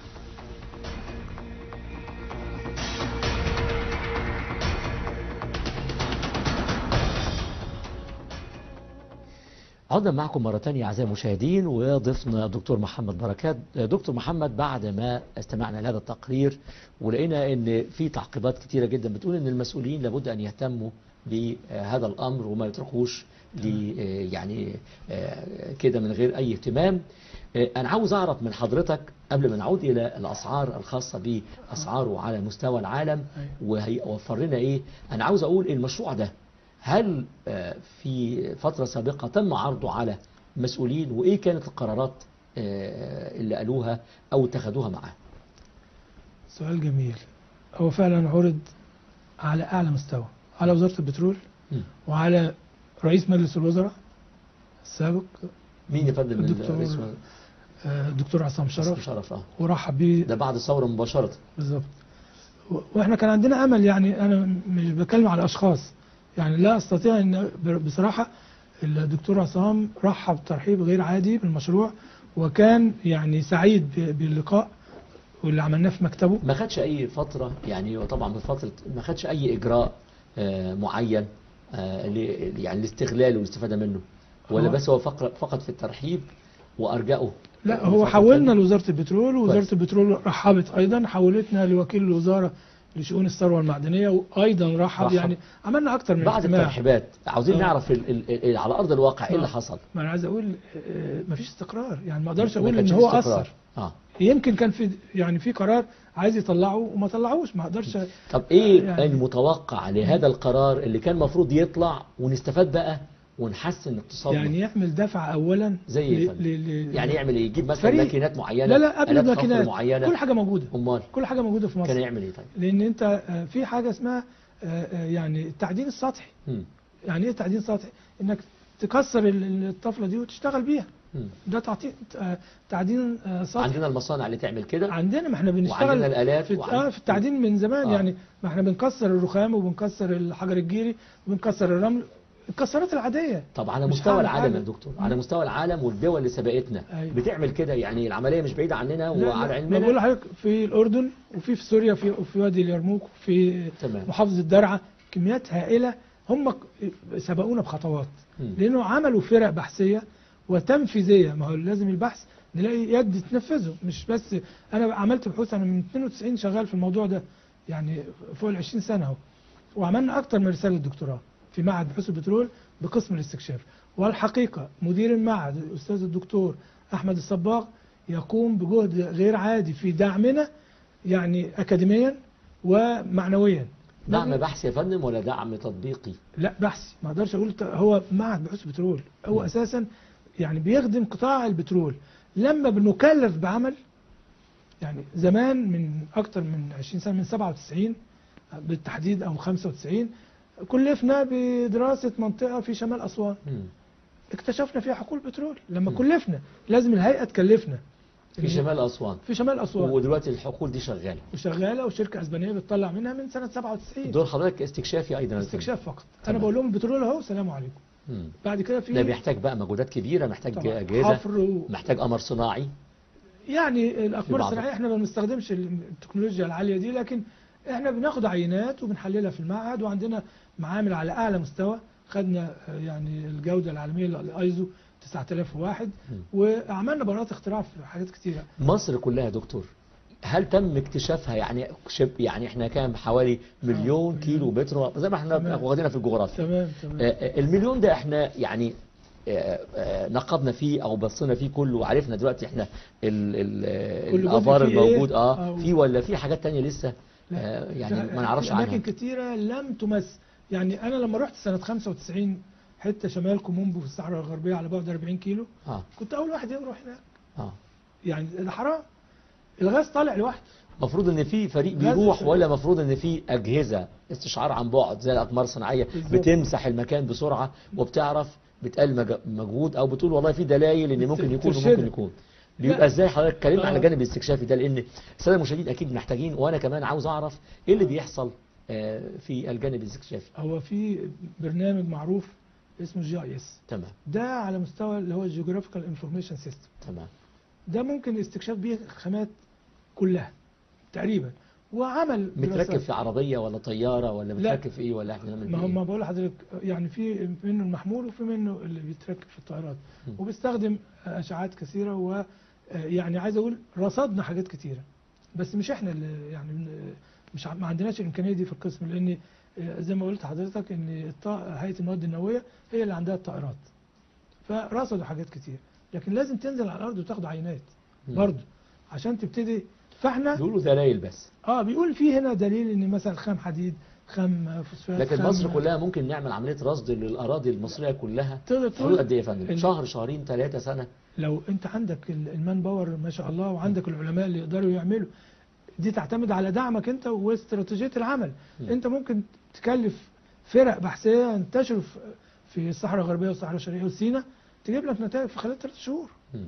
عدنا معكم مرة تانية أعزائي المشاهدين وضيفنا دكتور محمد بركات دكتور محمد بعد ما استمعنا لهذا التقرير ولقينا أن في تعقيبات كتيرة جدا بتقول أن المسؤولين لابد أن يهتموا بهذا الأمر وما يتركوش ل- يعني آه، كده من غير أي اهتمام آه، أنا عاوز أعرف من حضرتك قبل ما نعود إلى الأسعار الخاصة بأسعاره على مستوى العالم وهيوفر لنا إيه أنا عاوز أقول المشروع ده هل آه، في فترة سابقة تم عرضه على مسؤولين وإيه كانت القرارات آه، اللي قالوها أو اتخذوها معاه سؤال جميل هو فعلا عرض على اعلى مستوى على وزاره البترول مم. وعلى رئيس مجلس الوزراء السابق مين يا فندم الدكتور الرئيس آه، الدكتور عصام شرف شرف اه ورحب بيه ده بعد الثورة مباشرة بالظبط و- واحنا كان عندنا امل يعني انا مش بتكلم على اشخاص يعني لا استطيع ان ب- بصراحه الدكتور عصام رحب ترحيب غير عادي بالمشروع وكان يعني سعيد ب- باللقاء واللي عملناه في مكتبه ما خدش أي فترة يعني وطبعا من فترة ما خدش أي إجراء آه، معين آه، ل- يعني الاستغلال والاستفادة منه ولا هو- بس هو فقط فقط في الترحيب وأرجائه لا هو حولنا لوزاره البترول ووزاره كويس. البترول رحبت ايضا حولتنا لوكيل الوزاره لشؤون الثروه المعدنيه وايضا رحب, رحب. يعني عملنا اكتر من بعد اجتماع الترحيبات عاوزين آه. نعرف ال ال ال على أرض الواقع إيه اللي آه. حصل ما انا عايز اقول آه، مفيش استقرار يعني ما اقدرش ما اقول كانش ان في هو استقرار. اثر اه يمكن كان في يعني في قرار عايز يطلعه وما طلعوش ما اقدرش طب ايه يعني- المتوقع لهذا القرار اللي كان المفروض يطلع ونستفاد بقى ونحسن اقتصادنا يعني يعمل دفع اولا زي ايه ل- يا فندم؟ ل- ل- يعني يعمل ايه يجيب مثلا فريق. ماكينات معينه لا لا قبل آلات خفر الماكينات معينه كل حاجه موجوده امال كل حاجه موجوده في كان مصر يعمل ايه طيب لان انت آه، في حاجه اسمها آه، آه، يعني التعدين السطحي مم. يعني ايه تعدين سطحي انك تكسر ال- ال- الطفله دي وتشتغل بيها مم. ده تعطي آه، تعدين آه، سطحي عندنا المصانع اللي تعمل كده عندنا ما احنا وعندنا بنشتغل الالات في وعن- اه في التعدين من زمان آه. يعني ما احنا بنكسر الرخام وبنكسر الحجر الجيري وبنكسر الرمل الكسرات العاديه طب على مش مستوى هعمل العالم يا حاجة. دكتور على مستوى العالم والدول اللي سبقتنا أيوة. بتعمل كده يعني العمليه مش بعيده عننا لا، وعلى لا، ما بقول علمنا لحضرتك في الاردن وفي في سوريا في في وادي اليرموك وفي تمام محافظه درعا كميات هائله هم ك- سبقونا بخطوات مم. لانه عملوا فرق بحثيه وتنفيذيه ما هو لازم البحث نلاقي يد تنفذه مش بس انا عملت بحوث انا من 92 شغال في الموضوع ده يعني فوق ال 20 سنه اهو وعملنا اكتر من رساله دكتوراه في معهد بحوث البترول بقسم الاستكشاف والحقيقه مدير المعهد الاستاذ الدكتور احمد الصباغ يقوم بجهد غير عادي في دعمنا يعني اكاديميا ومعنويا دعم بحثي يا فندم ولا دعم تطبيقي لا بحثي ما اقدرش اقول ت- هو معهد بحوث بترول هو مم. اساسا يعني بيخدم قطاع البترول لما بنكلف بعمل يعني زمان من اكتر من 20 سنه من 97 بالتحديد او 95 كلفنا بدراسه منطقه في شمال اسوان مم. اكتشفنا فيها حقول بترول لما مم. كلفنا لازم الهيئه تكلفنا في شمال اسوان في شمال اسوان ودلوقتي الحقول دي شغاله وشغاله وشركه اسبانيه بتطلع منها من سنه 97 دور حضرتك استكشافي ايضا يا فندم. استكشاف فقط تمام. انا بقول لهم البترول اهو سلام عليكم مم. بعد كده في ده بيحتاج بقى مجهودات كبيره محتاج طبعاً اجهزه حفر و... محتاج قمر صناعي يعني الاقمار بعض. الصناعيه احنا ما بنستخدمش التكنولوجيا العاليه دي لكن احنا بناخد عينات وبنحللها في المعهد وعندنا معامل على اعلى مستوى خدنا آه، يعني الجوده العالميه الايزو 9001 مم. وعملنا براءات اختراع في حاجات كتيره مصر كلها يا دكتور هل تم اكتشافها يعني شب يعني احنا كام حوالي مليون مليون. كيلو بترول زي ما احنا تمام. واخدينها في الجغرافيا تمام تمام آه، آه، المليون ده احنا يعني آه، آه، نقبنا فيه او بصينا فيه كله وعرفنا دلوقتي احنا ال ال آه، كل جزء الابار فيه إيه؟ الموجود اه آه. في ولا في حاجات تانية لسه لا. آه، يعني ف- ما نعرفش اماكن عنها كتيره لم تمس يعني انا لما رحت سنه 95 حته شمال كومومبو في الصحراء الغربيه على بعد 40 كيلو اه كنت اول واحد يروح هناك اه يعني ده حرام الغاز طالع لوحده المفروض ان في فريق غاز بيروح الشركة. ولا المفروض ان في اجهزه استشعار عن بعد زي الاقمار الصناعيه بالظبط. بتمسح المكان بسرعه وبتعرف بتقل مج- مجهود او بتقول والله في دلائل ان بت- ممكن يكون ترشدك. وممكن يكون بيبقى لا. ازاي حضرتك اتكلمنا على آه. الجانب الاستكشافي ده لان الساده المشاهدين اكيد محتاجين وانا كمان عاوز اعرف ايه اللي بيحصل آه، في الجانب الاستكشافي هو في برنامج معروف اسمه جي اي اس تمام ده على مستوى اللي هو الجيوغرافيكال انفورميشن سيستم تمام ده ممكن الاستكشاف بيه الخامات كلها تقريبا وعمل متركب دراسات. في عربيه ولا طياره ولا لا. متركب في ايه ولا احنا نعمل ما فيه هم إيه؟ بقول لحضرتك يعني في منه المحمول وفي منه اللي بيتركب في الطائرات م. وبيستخدم اشعاعات كثيره و يعني عايز اقول رصدنا حاجات كثيره بس مش احنا اللي يعني بن- مش ع- ما عندناش الامكانيه دي في القسم لان آه، زي ما قلت لحضرتك ان الط- هيئه المواد النوويه هي اللي عندها الطائرات فرصدوا حاجات كتير لكن لازم تنزل على الارض وتاخد عينات م. برضه عشان تبتدي فاحنا بيقولوا دلائل بس اه بيقول في هنا دليل ان مثلا خام حديد خام فوسفات لكن خام مصر كلها ممكن نعمل عمليه رصد للاراضي المصريه كلها تقدر حدود تقول قد ايه يا فندم ال- شهر شهرين ثلاثه سنه لو انت عندك ال- المان باور ما شاء الله وعندك العلماء اللي يقدروا يعملوا دي تعتمد على دعمك انت واستراتيجيه العمل م. انت ممكن تكلف فرق بحثيه ينتشروا في- في الصحراء الغربيه والصحراء الشرقيه وسيناء تجيب لك نتائج في خلال ثلاث شهور مم.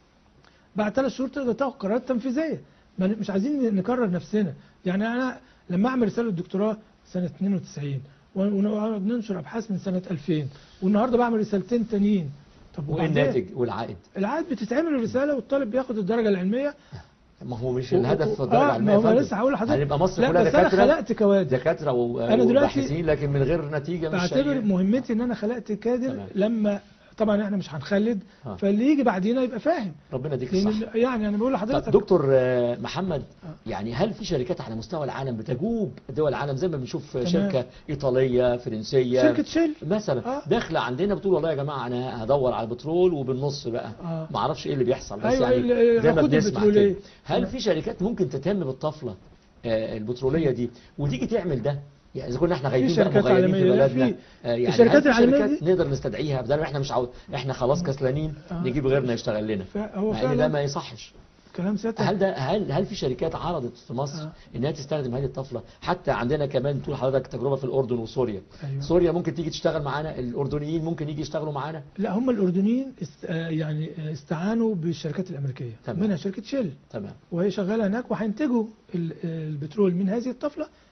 بعد ثلاث شهور تقدر تاخد قرارات تنفيذيه ما ن- مش عايزين نكرر نفسنا يعني انا لما اعمل رساله دكتوراه سنه 92 ون- ونقعد ننشر ابحاث من سنه 2000 والنهارده بعمل رسالتين تانيين طب وايه وبعدين؟ الناتج والعائد العاد بتتعمل الرساله والطالب بياخد الدرجه العلميه ما هو مش و- الهدف و- في الدرجه اه العلميه ما يا هو فندم. لسه هقول لحضرتك هنبقى مصر لا كلها بس انا دكاتره خلقت كوادر دكاتره و- أنا دلوقتي وباحثين لكن من غير نتيجه مش بعتبر هي- مهمتي ان انا خلقت كادر تمام. لما طبعا احنا مش هنخلد آه. فاللي يجي بعدينا يبقى فاهم ربنا يديك لان الصحه ال- يعني انا بقول طب لحضرتك دكتور آه، محمد آه. يعني هل في شركات على مستوى العالم بتجوب دول العالم زي ما بنشوف تمام. شركه ايطاليه فرنسيه شركه شيل مثلا آه. داخله عندنا بتقول والله يا جماعه انا هدور على البترول وبالنص بقى آه. ما اعرفش ايه اللي بيحصل بس أيوة، ال- يعني زي ما العقود بنسمع البترولية. كده هل تمام. في شركات ممكن تهتم بالطفله آه، البتروليه دي وتيجي تعمل ده يعني اذا كنا احنا غايبين بقى شركات مغيبين في عالمية، لا، بلدنا في- آه، يعني الشركات هل في العالمية شركات دي- نقدر نستدعيها بدل ما احنا مش عاوز احنا خلاص كسلانين آه. نجيب غيرنا يشتغل لنا فهو مع ان ده فعلا ما يصحش كلام سيادتك هل ده هل هل في شركات عرضت في مصر آه. انها تستخدم هذه الطفله حتى عندنا كمان طول حضرتك تجربه في الاردن وسوريا أيوة. سوريا ممكن تيجي تشتغل معانا الاردنيين ممكن يجي يشتغلوا معانا لا هم الاردنيين است... آه يعني آه استعانوا بالشركات الامريكيه تمام. منها شركه شيل تمام وهي شغاله هناك وهينتجوا ال- البترول من هذه الطفله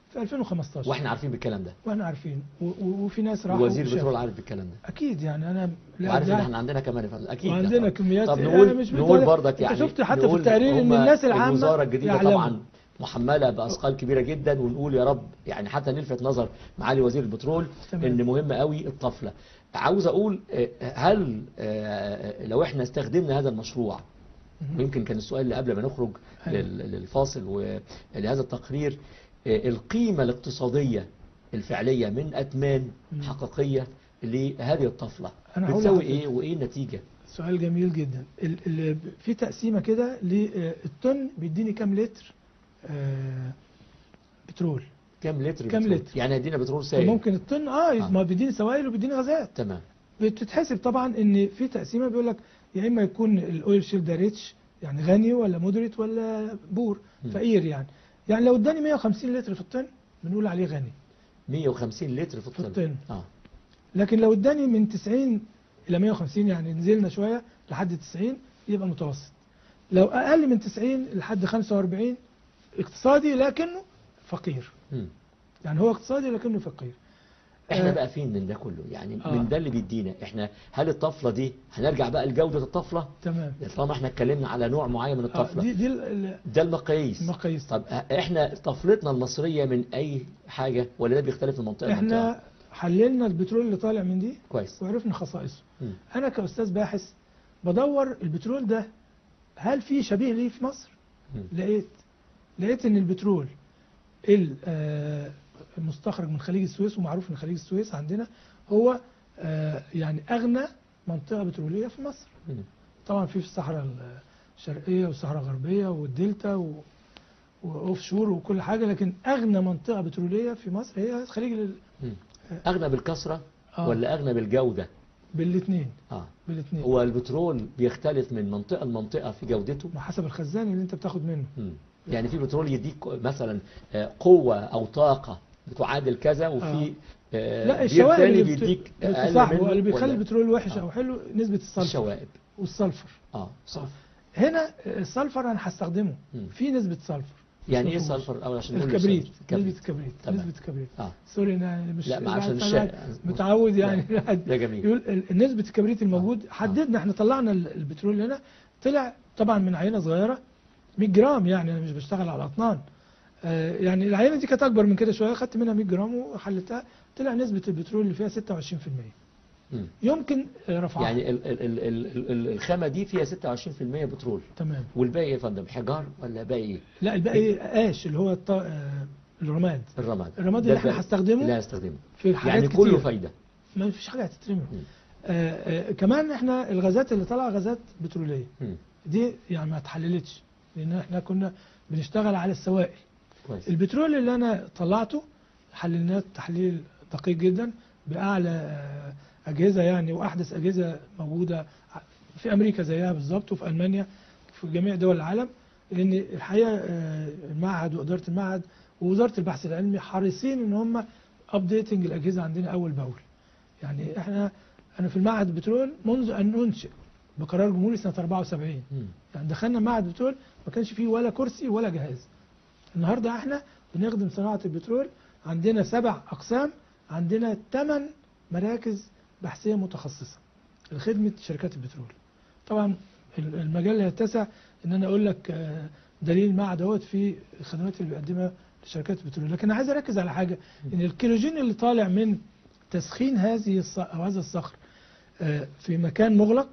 في 2015 واحنا عارفين بالكلام ده واحنا عارفين و- و- وفي ناس راحوا وزير وشافوا. البترول عارف بالكلام ده اكيد يعني انا لا وعارف ان أدعي- احنا عندنا كمان يا فندم اكيد وعندنا طبعاً. كميات طب أنا نقول مش نقول بتقول- برضك أنت يعني شفت حتى في نقول التقرير إن هما الناس العامة الوزاره الجديده يعلموا. طبعا محمله باثقال كبيره جدا ونقول يا رب يعني حتى نلفت نظر معالي وزير البترول تمام. ان مهم قوي الطفله عاوز اقول آه، هل آه، لو احنا استخدمنا هذا المشروع مهم. ويمكن كان السؤال اللي قبل ما نخرج أيوة. لل- للفاصل ولهذا التقرير آه، القيمة الاقتصادية الفعلية من أتمان مم. حقيقية لهذه الطفلة أنا هقول بتساوي لحضرتك. إيه وإيه النتيجة سؤال جميل جدا ال- ال- في تقسيمه كده للطن بيديني كام لتر آه، بترول كام لتر كام بترول؟ لتر؟ يعني هيدينا بترول سائل ممكن الطن اه آه. ما بيديني سوائل وبيديني غازات تمام بتتحسب طبعا ان في تقسيمه بيقول لك يا اما يكون الاويل شيل ده ريتش يعني غني ولا مودريت ولا بور مم. فقير يعني يعني لو اداني 150 لتر في الطن بنقول عليه غني 150 لتر في في الطن الطن. اه لكن لو اداني من 90 الى 150 يعني نزلنا شويه لحد 90 يبقى متوسط لو اقل من 90 لحد 45 اقتصادي لكنه فقير مم. يعني هو اقتصادي لكنه فقير احنا آه. بقى فين من ده كله يعني آه. من ده اللي بيدينا احنا هل الطفلة دي هنرجع بقى لجودة الطفلة تمام طالما احنا اتكلمنا على نوع معين من آه الطفلة دي دي ال- ال- ده المقاييس المقاييس طب احنا طفلتنا المصرية من اي حاجة ولا ده بيختلف من منطقة لمنطقة؟ احنا حللنا البترول اللي طالع من دي كويس وعرفنا خصائصه مم. انا كاستاذ باحث بدور البترول ده هل في شبيه ليه في مصر مم. لقيت لقيت ان البترول ال- آه، المستخرج من خليج السويس ومعروف ان خليج السويس عندنا هو آه، يعني اغنى منطقه بتروليه في مصر مم. طبعا في في الصحراء الشرقيه والصحراء الغربيه والدلتا و- واوف شور وكل حاجه لكن اغنى منطقه بتروليه في مصر هي خليج ال- مم. اغنى بالكثرة آه. ولا اغنى بالجودة بالاثنين اه بالاثنين هو البترول بيختلف من منطقة لمنطقة في جودته حسب الخزان اللي انت بتاخد منه مم. يعني في بترول يديك مثلا آه، قوة او طاقة بتعادل كذا وفي آه، لا بير الشوائب تاني اللي بت- بيديك بتصاحبه اقل منه اللي بيخلي ولا- البترول وحش آه. او حلو نسبه السلفر الشوائب والسلفر اه صح هنا السلفر انا هستخدمه مم. في نسبه سلفر يعني ايه مفهوش. السلفر الاول عشان نقول الكبريت السلفر. نسبة الكبريت تمام. نسبة الكبريت اه سوري انا مش لا، ما عشان الواحد الشائع. طبعاً متعود يعني الواحد ده جميل يقول ال- نسبة الكبريت الموجود حددنا احنا طلعنا ال- البترول اللي هنا طلع طبعا من عينة صغيرة 100 جرام يعني انا مش بشتغل على اطنان آه، يعني العينة دي كانت اكبر من كده شوية خدت منها 100 جرام وحلتها طلع نسبة البترول اللي فيها 26% مم. يمكن آه، رفعها يعني ال ال ال ال ال الخامة دي فيها 26% بترول تمام والباقي ايه يا فندم حجار ولا باقي ايه لا الباقي قاش اللي هو الط... آه، الرماد الرماد الرماد ده اللي احنا الباقي. هستخدمه لا هستخدمه في حاجات يعني كتير كله فايدة ما فيش حاجة هتترمي مم. آه آه كمان احنا الغازات اللي طالعه غازات بتروليه مم. دي يعني ما اتحللتش لان احنا كنا بنشتغل على السوائل كويس البترول اللي انا طلعته حللناه تحليل دقيق جدا باعلى آه، اجهزه يعني واحدث اجهزه موجوده في امريكا زيها بالظبط وفي المانيا في جميع دول العالم لان الحقيقه آه، المعهد واداره المعهد ووزاره البحث العلمي حريصين ان هم ابديتنج الاجهزه عندنا اول باول يعني احنا انا في المعهد البترول منذ ان انشئ بقرار جمهوري سنه 74 مم. يعني دخلنا معهد بترول ما كانش فيه ولا كرسي ولا جهاز النهارده احنا بنخدم صناعه البترول عندنا سبع اقسام عندنا ثمان مراكز بحثيه متخصصه لخدمه شركات البترول طبعا ال- المجال يتسع ان انا اقول لك آه، دليل المعهد اهوت في الخدمات اللي بيقدمها لشركات البترول لكن انا عايز اركز على حاجه ان الكيروجين اللي طالع من تسخين هذه الص- او هذا الصخر آه، في مكان مغلق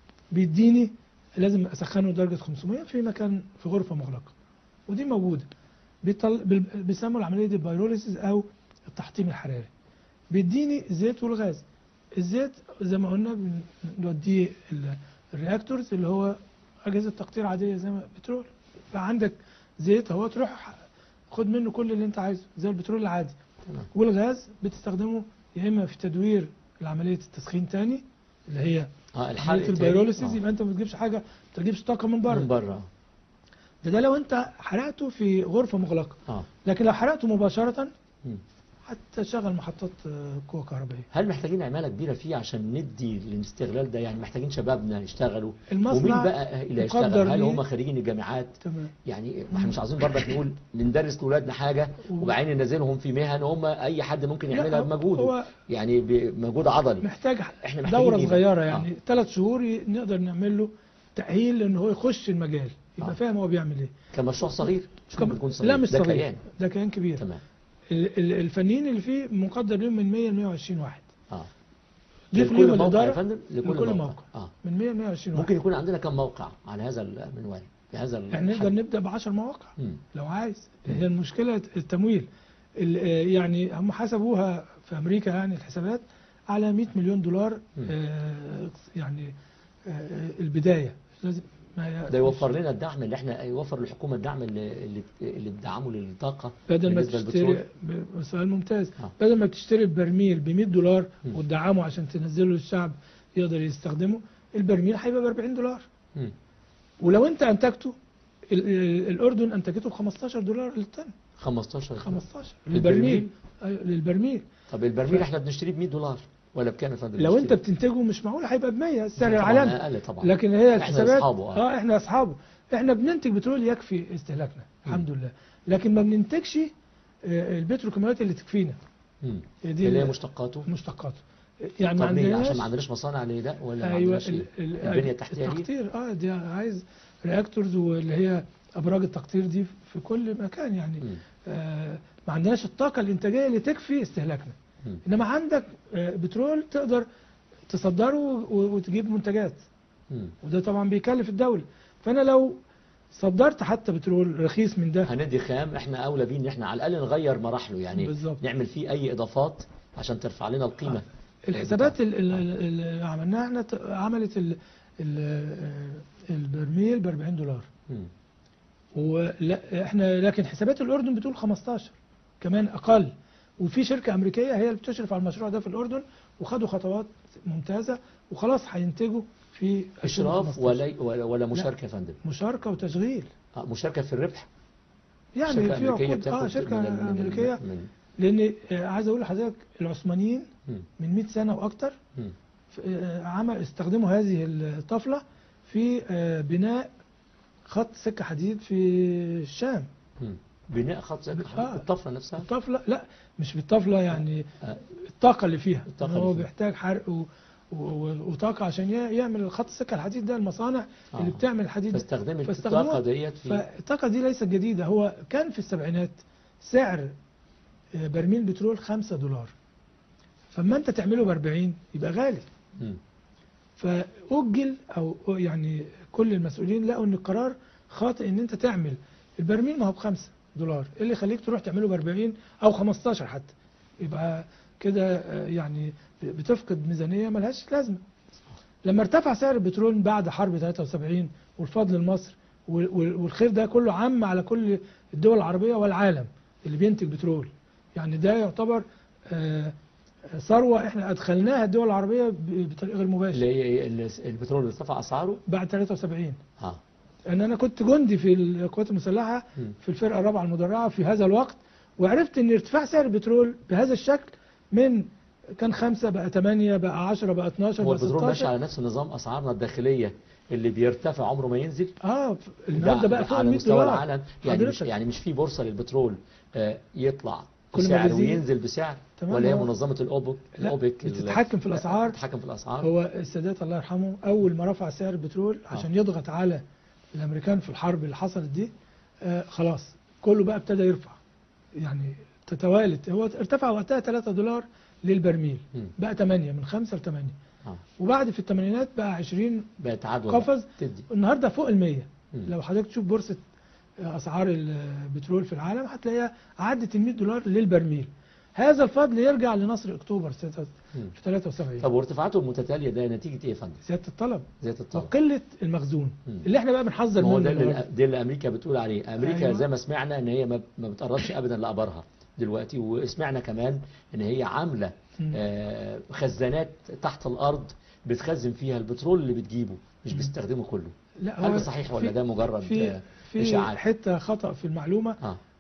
بيديني لازم اسخنه لدرجه 500 في مكان في غرفه مغلقه ودي موجوده بيطل... بال- بيسموا العمليه دي بايروليسيس او التحطيم الحراري بيديني الزيت والغاز الزيت زي ما قلنا بن- بنوديه ال- الرياكتورز اللي هو اجهزه تقطير عاديه زي ما بترول فعندك زيت اهو تروح خد منه كل اللي انت عايزه زي البترول العادي تمام. والغاز بتستخدمه يا اما في تدوير عمليه التسخين تاني اللي هي اه الحرق عمليه التاني. البيروليسيس آه. يبقى انت ما بتجيبش حاجه ما بتجيبش طاقه من بره من بره ده, ده لو انت حرقته في غرفه مغلقه اه لكن لو حرقته مباشره مم. حتى شغل محطات آه، قوة كهربائية هل محتاجين عماله كبيره فيه عشان ندي الاستغلال ده يعني محتاجين شبابنا يشتغلوا المصنع ومين بقى اللي مقدر يشتغل هل ليه- هم خريجين الجامعات تمام يعني احنا مش عاوزين برضك نقول ندرس لاولادنا حاجه وبعدين ننزلهم في مهن هم اي حد ممكن لا، يعملها هو- بمجهوده هو يعني بمجهود عضلي محتاج احنا محتاجين دورة إيه بقى؟ صغيرة آه. يعني ثلاث شهور ي- نقدر نعمل له تأهيل ان هو يخش المجال يبقى آه. فاهم هو بيعمل ايه كمشروع صغير مش كم- ممكن يكون صغير لا مش ده صغير كيان ده كيان كبير تمام ال- ال- الفنيين اللي فيه مقدر لهم من 100 ل 120 واحد اه ضيف لكل لهم موقع يا الإدارة فندم لكل, لكل موقع. موقع. اه من 100 ل 120 واحد ممكن يكون عندنا كم موقع على هذا المنوال بهذا يعني نقدر الحجم؟ نبدأ ب 10 مواقع مم. لو عايز هي المشكلة التمويل ال- آه، يعني هم حسبوها في أمريكا يعني الحسابات على 100 مليون دولار مم. آه، يعني آه، البداية لازم ما ده يوفر لنا الدعم اللي احنا يوفر للحكومه الدعم اللي اللي, اللي بدعمه للطاقه بدل ما بالنسبة للبترول. تشتري ب- سؤال ممتاز آه. بدل ما تشتري البرميل ب 100 دولار مم. وتدعمه عشان تنزله للشعب يقدر يستخدمه البرميل هيبقى ب 40 دولار مم. ولو انت انتجته ال- ال- الاردن انتجته ب 15 دولار للطن 15 15 للبرميل؟ للبرميل أيوة، للبرميل طب البرميل احنا بنشتريه ب 100 دولار ولا بكام يا فندم لو انت بنشتريه؟ بتنتجه مش معقول هيبقى ب 100 السعر طبعاً العالمي اقل طبعا لكن هي احنا الحسابات أصحابه، آه. اه احنا اصحابه احنا بننتج بترول يكفي استهلاكنا الحمد لله لكن ما بننتجش آه، البتروكيماويات اللي تكفينا مم. دي اللي هي ال- مشتقاته مشتقاته يعني ما طب ليه عشان عندناش ما عندناش مصانع لده ولا ما ايوه عندناش ال- إيه؟ ال- البنيه التحتيه دي التقطير اه دي عايز رياكتورز واللي هي ابراج التقطير دي في كل مكان يعني مم. آه ما عندناش الطاقه الانتاجيه اللي تكفي استهلاكنا مم. انما عندك آه بترول تقدر تصدره و- وتجيب منتجات مم. وده طبعا بيكلف الدوله فانا لو صدرت حتى بترول رخيص من ده هندي خام احنا اولى بيه ان احنا على الاقل نغير مراحله يعني بالظبط. نعمل فيه اي اضافات عشان ترفع لنا القيمه الحسابات ال- ال- ال- اللي عملناها احنا ت- عملت ال- ال- البرميل ب 40 دولار مم. ولا احنا لكن حسابات الاردن بتقول 15 كمان اقل وفي شركه امريكيه هي اللي بتشرف على المشروع ده في الاردن وخدوا خطوات ممتازه وخلاص هينتجوا في اشراف 2015. ولا ولا, ولا مشاركه يا فندم مشاركه وتشغيل آه، مشاركه في الربح يعني شركة في أمريكية عقود اه بتاخد شركه من ال- من ال- امريكيه من لان آه، عايز اقول لحضرتك العثمانيين مم. من 100 سنه واكتر مم. ف- آه، عمل استخدموا هذه الطفله في آه، بناء خط سكه حديد في الشام مم. بناء خط سكة آه. الطفله نفسها الطفله لا مش بالطفله يعني آه. الطاقه اللي فيها الطاقة إن هو اللي فيها. بيحتاج حرق و... و... و- وطاقه عشان ي- يعمل الخط السكه الحديد ده المصانع آه. اللي بتعمل الحديد ده. فاستخدمت فاستخدموها. الطاقه ديت في فالطاقه دي ليست جديده هو كان في السبعينات سعر آه، برميل بترول 5 دولار فاما انت تعمله ب 40 يبقى غالي مم. فأجل أو يعني كل المسؤولين لقوا إن القرار خاطئ إن أنت تعمل البرميل ما هو بخمسة دولار إيه اللي يخليك تروح تعمله ب 40 أو 15 حتى يبقى كده آه، يعني بتفقد ميزانية ملهاش لازمة لما ارتفع سعر البترول بعد حرب 73 والفضل لمصر وال- وال- والخير ده كله عام على كل الدول العربية والعالم اللي بينتج بترول يعني ده يعتبر آه، ثروة احنا ادخلناها الدول العربية ب- بطريقة غير مباشرة اللي هي ال- البترول اللي ارتفع اسعاره بعد 73 اه ان انا كنت جندي في القوات المسلحه مم. في الفرقه الرابعه المدرعه في هذا الوقت وعرفت ان ارتفاع سعر البترول بهذا الشكل من كان خمسة بقى 8 بقى 10 بقى 12 هو بقى البترول ماشي 16 على نفس نظام اسعارنا الداخليه اللي بيرتفع عمره ما ينزل اه النهارده بقى فوق ال على 100 مستوى دولار العالم يعني مش حضرتك. يعني مش في بورصه للبترول آه، يطلع كل ما بسعر بيزيد. وينزل بسعر تمام، ولا هي هو- منظمه الاوبك لا، الاوبك ال- بتتحكم في الأسعار. بتتحكم في الاسعار هو السادات الله يرحمه اول ما رفع سعر البترول عشان يضغط على الامريكان في الحرب اللي حصلت دي آه خلاص كله بقى ابتدى يرفع يعني تتوالت هو ارتفع وقتها 3 دولار للبرميل مم. بقى 8 من 5 ل 8 آه. وبعد في الثمانينات بقى 20 بقت عدوى قفز تدي النهارده فوق ال 100 مم. لو حضرتك تشوف بورصه اسعار البترول في العالم هتلاقيها عدت ال 100 دولار للبرميل هذا الفضل يرجع لنصر اكتوبر سنه مم. 73 طب وارتفاعاته المتتاليه ده نتيجه ايه يا فندم؟ زياده الطلب زياده الطلب وقله المخزون مم. اللي احنا بقى بنحذر ما هو منه ده اللي النهاردة. ده اللي امريكا بتقول عليه امريكا أيوة. زي ما سمعنا ان هي ما ما بتقربش ابدا لابارها دلوقتي وسمعنا كمان ان هي عامله مم. آه، خزانات تحت الارض بتخزن فيها البترول اللي بتجيبه مش بيستخدمه كله لا هل هو ده صحيح ولا في- ده مجرد في آه، في اشاعات حته خطا في المعلومه اه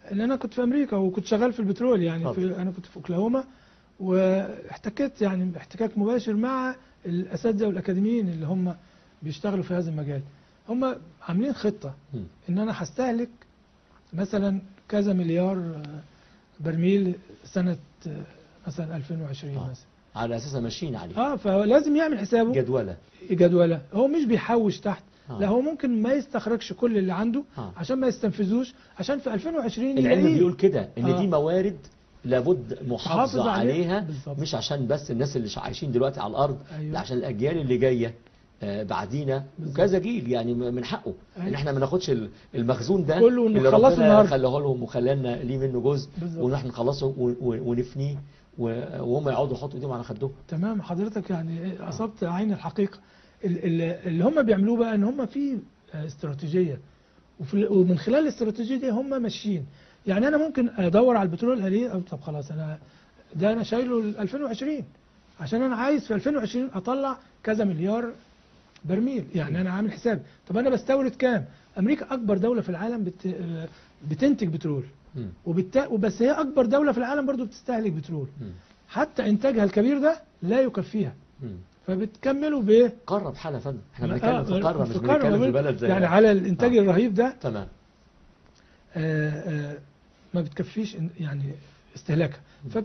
ان انا كنت في امريكا وكنت شغال في البترول يعني اتفضل. في انا كنت في اوكلاهوما واحتكيت يعني احتكاك مباشر مع الاساتذه والاكاديميين اللي هم بيشتغلوا في هذا المجال هم عاملين خطه مم. ان انا هستهلك مثلا كذا مليار آه، برميل سنه آه، مثلا 2020 آه. مثلا على اساسها ماشيين عليه اه فلازم يعمل حسابه جدوله جدوله هو مش بيحوش تحت آه. لا هو ممكن ما يستخرجش كل اللي عنده آه. عشان ما يستنفذوش عشان في 2020 العلم يلاقيه. بيقول كده ان آه. دي موارد لابد تحافظ محافظه عليها. عليها بالظبط. مش عشان بس الناس اللي عايشين دلوقتي على الارض أيوة. لا عشان الاجيال اللي جايه آه، بعدينا بالظبط. وكذا جيل يعني م- من حقه ان أيوة. احنا ما ناخدش ال- المخزون ده كله اللي نخلصه ربنا النهاردة. خلاه لهم وخلانا ليه منه جزء بالظبط. ونحن نخلصه و- و- ونفنيه و- وهم يقعدوا يحطوا ايديهم على خدهم تمام حضرتك يعني اصبت عين الحقيقه ال- ال- اللي هم بيعملوه بقى ان هم في آه، استراتيجيه وفي ومن خلال الاستراتيجيه دي هم ماشيين يعني انا ممكن ادور على البترول الاقيه أو طب خلاص انا ده انا شايله ل 2020 عشان انا عايز في 2020 اطلع كذا مليار برميل يعني انا عامل حساب طب انا بستورد كام امريكا اكبر دوله في العالم بت آه، بتنتج بترول مم. وبالتا... وبس هي اكبر دوله في العالم برضو بتستهلك بترول مم. حتى انتاجها الكبير ده لا يكفيها مم. فبتكملوا ب قاره بحالها يا فندم احنا آه، بنتكلم في قاره مش في قارة بنتكلم في بقول- بلد زي يعني على الانتاج آه. الرهيب ده تمام آه، آه، ما بتكفيش إن- يعني استهلاكها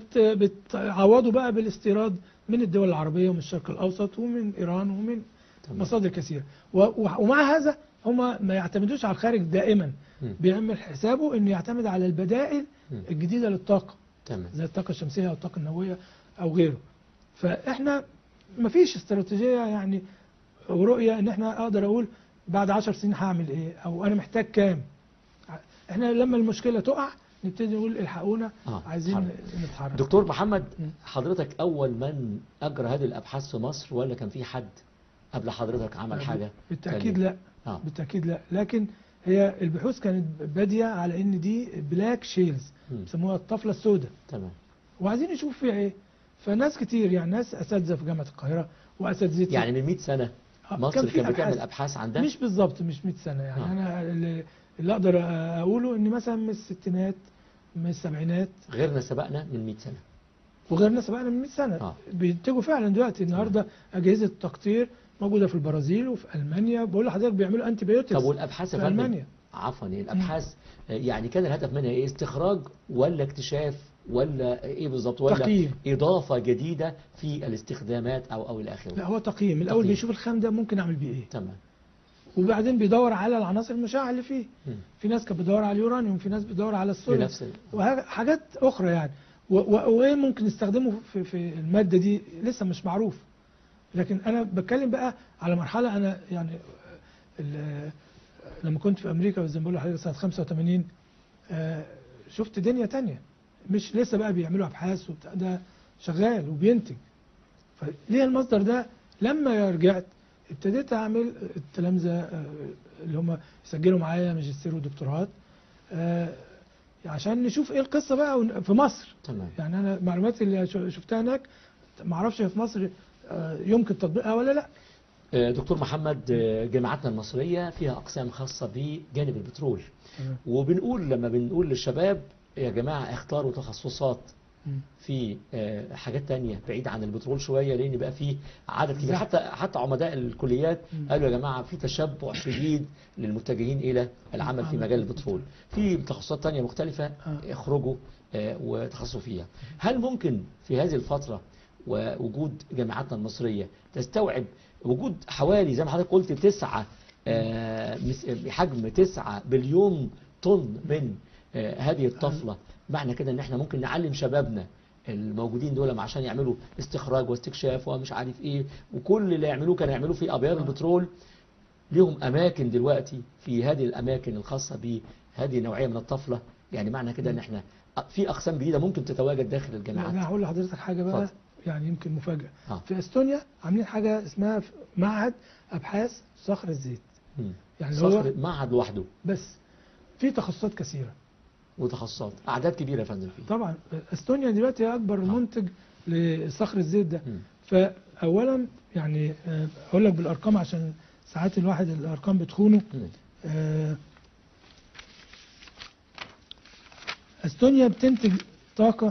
فبتعوضوا بقى بالاستيراد من الدول العربيه ومن الشرق الاوسط ومن ايران ومن تمام مصادر كثيره و- و- ومع هذا هم ما يعتمدوش على الخارج دائما مم. بيعمل حسابه انه يعتمد على البدائل مم. الجديده للطاقه تمام زي الطاقة الشمسية أو الطاقة النووية أو غيره فإحنا مفيش استراتيجية يعني ورؤية إن إحنا أقدر أقول بعد عشر سنين هعمل إيه أو أنا محتاج كام إحنا لما المشكلة تقع نبتدي نقول الحقونا آه، عايزين نتحرك. نتحرك دكتور محمد مم. حضرتك اول من اجرى هذه الابحاث في مصر ولا كان في حد قبل حضرتك عمل حاجه بالتأكيد تانية؟ لا اه بالتأكيد لا لكن هي البحوث كانت بادية على إن دي بلاك شيلز مم. بيسموها الطفلة السوداء تمام وعايزين نشوف فيها إيه فناس كتير يعني ناس أساتذة في جامعة القاهرة وأساتذة يعني من 100 سنه آه، مصر كان في كانت بتعمل أبحاث. ابحاث عن ده مش بالظبط مش 100 سنه يعني آه. انا اللي, اللي اقدر اقوله ان مثلا من الستينات من السبعينات غيرنا سبقنا من 100 سنه وغيرنا سبقنا من 100 سنه آه. بينتجوا فعلا دلوقتي النهارده اجهزه تقطير موجوده في البرازيل وفي المانيا بقول لحضرتك بيعملوا انتي بايوتكس طب والابحاث يا في فندم المانيا عفوا يعني الابحاث آه، يعني كان الهدف منها ايه استخراج ولا اكتشاف ولا ايه بالظبط ولا تقييم. اضافه جديده في الاستخدامات او او الى اخره لا هو تقييم الاول تقييم. بيشوف الخام ده ممكن اعمل بيه ايه تمام وبعدين بيدور على العناصر المشعه اللي فيه مم. في ناس كانت بتدور على اليورانيوم في ناس بتدور على الصلب بنفس ال- وحاجات اخرى يعني و- و- وايه ممكن نستخدمه في, في الماده دي لسه مش معروف لكن انا بتكلم بقى على مرحله انا يعني ال- لما كنت في امريكا زي ما بقول لحضرتك سنه 85 آه، شفت دنيا تانية مش لسه بقى بيعملوا ابحاث وبتاع ده شغال وبينتج فليه المصدر ده لما رجعت ابتديت اعمل التلامذه آه، اللي هم يسجلوا معايا ماجستير ودكتوراه آه، عشان نشوف ايه القصه بقى ون- في مصر تمام يعني انا المعلومات اللي ش- شفتها هناك ما اعرفش في مصر آه، يمكن تطبيقها ولا لا آه، دكتور محمد آه، جامعاتنا المصريه فيها اقسام خاصه بجانب البترول تمام. وبنقول لما بنقول للشباب يا جماعه اختاروا تخصصات مم. في آه، حاجات تانية بعيد عن البترول شوية لأن بقى في عدد كبير زحمة. حتى حتى عمداء الكليات مم. قالوا يا جماعة في تشبع شديد للمتجهين إلى العمل في عمل مجال في البترول في تخصصات تانية مختلفة آه. اخرجوا آه، وتخصصوا فيها هل ممكن في هذه الفترة ووجود جامعاتنا المصرية تستوعب وجود حوالي زي ما حضرتك قلت تسعة آه، مس- بحجم تسعة بليون طن من آه، هذه الطفلة معنى كده ان احنا ممكن نعلم شبابنا الموجودين دول عشان يعملوا استخراج واستكشاف ومش عارف ايه وكل اللي يعملوه كانوا يعملوه في ابيار البترول ليهم اماكن دلوقتي في هذه الاماكن الخاصه بهذه النوعيه من الطفله يعني معنى كده ان احنا في اقسام جديده ممكن تتواجد داخل لا، الجامعات انا هقول لحضرتك حاجه بقى اتفضل. يعني يمكن مفاجاه آه. في استونيا عاملين حاجه اسمها ف- معهد ابحاث صخر الزيت مم. يعني هو صخر معهد لوحده بس في تخصصات كثيره وتخصصات اعداد كبيره يا فندم فيه طبعا استونيا دلوقتي هي اكبر منتج لصخر الزيت ده مم. فاولا يعني آه، اقول لك بالارقام عشان ساعات الواحد الارقام بتخونه مم. آه، استونيا بتنتج طاقه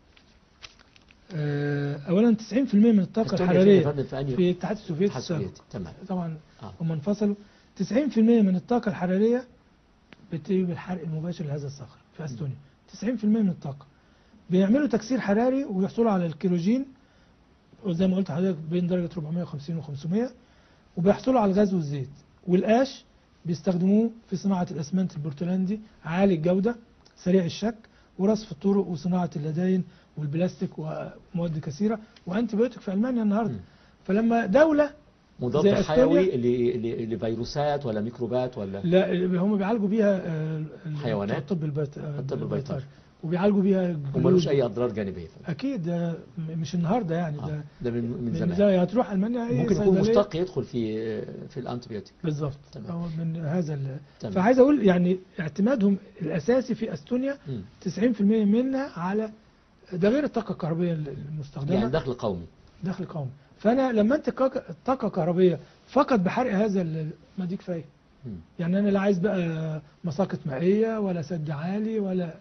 آه، اولا 90% من الطاقه استونيا فين يا الحراريه فندم في أنهي في الاتحاد السوفيتي الاتحاد السابق السوفيتي تمام طبعا آه. هم انفصلوا 90% من الطاقه الحراريه بتيجي بالحرق المباشر لهذا الصخر في استونيا 90% من الطاقه بيعملوا تكسير حراري ويحصلوا على الكيروجين وزي ما قلت لحضرتك بين درجه 450 و500 وبيحصلوا على الغاز والزيت والقاش بيستخدموه في صناعه الاسمنت البرتلاندي عالي الجوده سريع الشك ورصف الطرق وصناعه اللداين والبلاستيك ومواد كثيره وانتي بيوتيك في المانيا النهارده مم. فلما دوله مضاد زي حيوي أستونيا؟ ل- ل- لفيروسات ولا ميكروبات ولا لا هم بيعالجوا بيها آه، ال- حيوانات؟ الطب البيط- الطب البيطري. وبيعالجوا بيها وملوش جلود. اي اضرار جانبيه فندم. اكيد ده م- مش النهارده يعني آه. ده ده من من من زمان زي هتروح المانيا اي ممكن يكون صيدلية. مشتق يدخل في في الانتيبيوتيك بالظبط تمام. هو من هذا ال... تمام. فعايز اقول يعني اعتمادهم الاساسي في استونيا مم. 90% منها على ده غير الطاقه الكهربائيه المستخدمه يعني دخل قومي دخل قومي فانا لما انت كاك- الطاقه الكهربائيه فقط بحرق هذا ال- ما دي كفايه مم. يعني انا لا عايز بقى مساقط مائيه ولا سد عالي ولا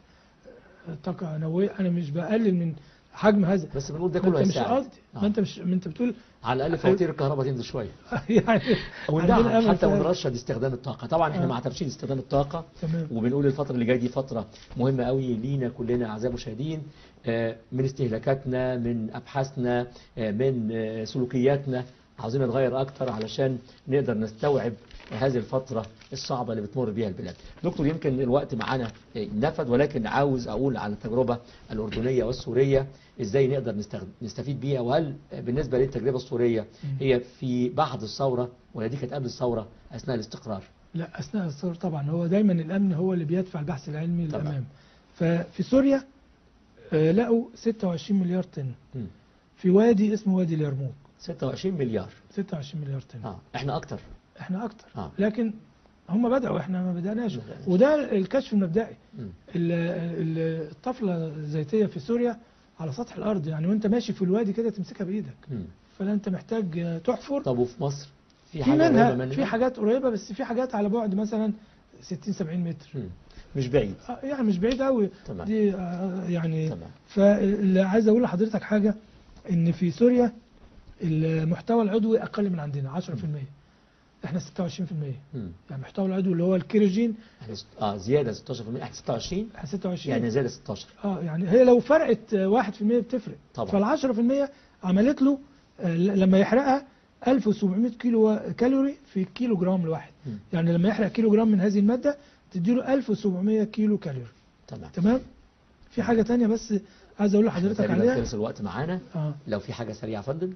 طاقه نوويه انا مش بقلل من حجم هذا بس بنقول ده ما كله انت مش هيساعد قصدي آه. ما انت مش ما انت بتقول على الاقل فواتير الكهرباء تنزل شويه يعني وندعم عندنا أمل حتى في هذا. ونرشد استخدام الطاقه طبعا احنا آه. معترفين استخدام الطاقه تمام وبنقول الفترة اللي جاية دي فترة مهمة قوي لينا كلنا أعزائي المشاهدين آه، من استهلاكاتنا من أبحاثنا آه، من آه، سلوكياتنا عاوزين نتغير أكتر علشان نقدر نستوعب هذه الفترة الصعبة اللي بتمر بيها البلاد دكتور يمكن الوقت معانا آه، نفد ولكن عاوز أقول على التجربة الأردنية والسورية إزاي نقدر نستخد- نستفيد بيها وهل آه، بالنسبة للتجربة السورية هي في بعد الثورة ولا دي كانت قبل الثورة أثناء الاستقرار لا اثناء الثوره طبعا هو دايما الامن هو اللي بيدفع البحث العلمي طبعاً. للامام ففي سوريا آه، لقوا 26 مليار طن مم. في وادي اسمه وادي اليرموك 26 مليار 26 مليار طن اه احنا اكتر احنا اكتر اه لكن هم بدأوا احنا ما بدأناش ما بدأناش. وده الكشف المبدئي مم. ال- ال- الطفلة الزيتية في سوريا على سطح الأرض يعني وانت ماشي في الوادي كده تمسكها بإيدك مم. فلا انت محتاج آه، تحفر طب وفي مصر في في حاجه قريبه منها منها في حاجات قريبة بس في حاجات على بعد مثلا 60 70 متر مم. مش بعيد آه، يعني مش بعيد قوي تمام دي آه، يعني تمام فاللي عايز اقول لحضرتك حاجة ان في سوريا المحتوى العضوي اقل من عندنا 10% احنا 26% مم. يعني المحتوى العضوي اللي هو الكيروجين احنا ست- اه زياده 16% احنا 26 احنا 26 يعني زياده 16 اه يعني هي لو فرقت آه، 1% بتفرق طبعا. فال 10% عملت له آه، ل- لما يحرقها 1700 كيلو كالوري في كيلو جرام الواحد مم. يعني لما يحرق كيلو جرام من هذه المادة تديله 1700 كيلو كالوري تمام تمام في حاجة تانية بس عايز اقول لحضرتك تقريبا عليها خلص الوقت معانا اه لو في حاجه سريعه يا فندم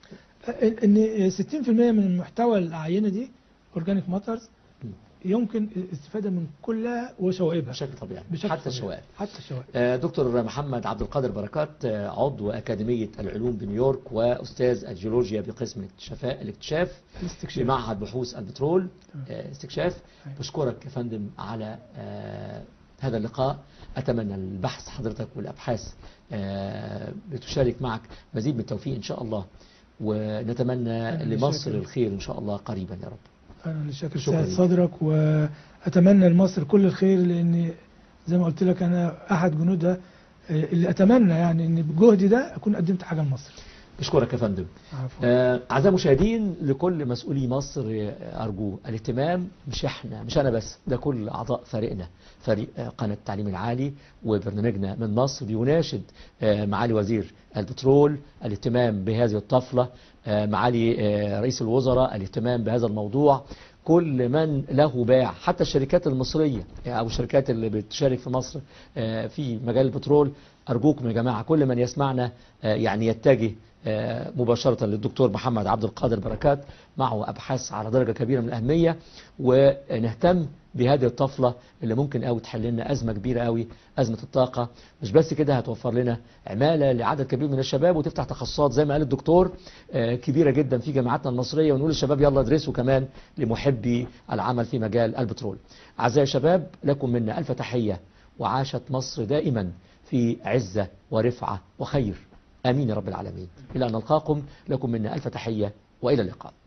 ان 60% من محتوى العينة دي اورجانيك ماترز مم. يمكن الاستفادة من كلها وشوائبها بشكل طبيعي بشكل حتى طبيعي. الشوائب حتى الشوائب آه، دكتور محمد عبد القادر بركات آه، عضو أكاديمية العلوم بنيويورك وأستاذ الجيولوجيا بقسم الاكتشافات الاكتشاف في الاستكشاف معهد بحوث البترول تمام. آه، استكشاف أيوة. بشكرك يا فندم على آه، هذا اللقاء أتمنى البحث حضرتك والأبحاث آه، بتشارك معك مزيد من التوفيق إن شاء الله ونتمنى أنا اللي لمصر شاكر. الخير إن شاء الله قريبا يا رب انا اللي شاكر شكراً سعد ليك. صدرك واتمنى لمصر كل الخير لان زي ما قلت لك انا احد جنودها آه، اللي اتمنى يعني ان بجهدي ده اكون قدمت حاجه لمصر بشكرك يا فندم عفوا آه، أعزائي المشاهدين لكل مسؤولي مصر آه، أرجو الاهتمام مش احنا مش أنا بس ده كل أعضاء فريقنا فريق آه، قناة التعليم العالي وبرنامجنا من مصر بيناشد آه، معالي وزير البترول الاهتمام بهذه الطفلة آه، معالي آه، رئيس الوزراء الاهتمام بهذا الموضوع كل من له باع حتى الشركات المصرية أو الشركات اللي بتشارك في مصر آه، في مجال البترول أرجوكم يا جماعة كل من يسمعنا آه، يعني يتجه آه، مباشرة للدكتور محمد عبد القادر بركات معه أبحاث على درجة كبيرة من الأهمية ونهتم بهذه الطفلة اللي ممكن قوي تحل لنا أزمة كبيرة قوي أزمة الطاقة مش بس كده هتوفر لنا عمالة لعدد كبير من الشباب وتفتح تخصصات زي ما قال الدكتور آه، كبيرة جدا في جامعاتنا المصرية ونقول للشباب يلا ادرسوا كمان لمحبي العمل في مجال البترول أعزائي الشباب لكم منا ألف تحية وعاشت مصر دائما في عزة ورفعة وخير آمين يا رب العالمين إلى أن نلقاكم لكم منا ألف تحية وإلى اللقاء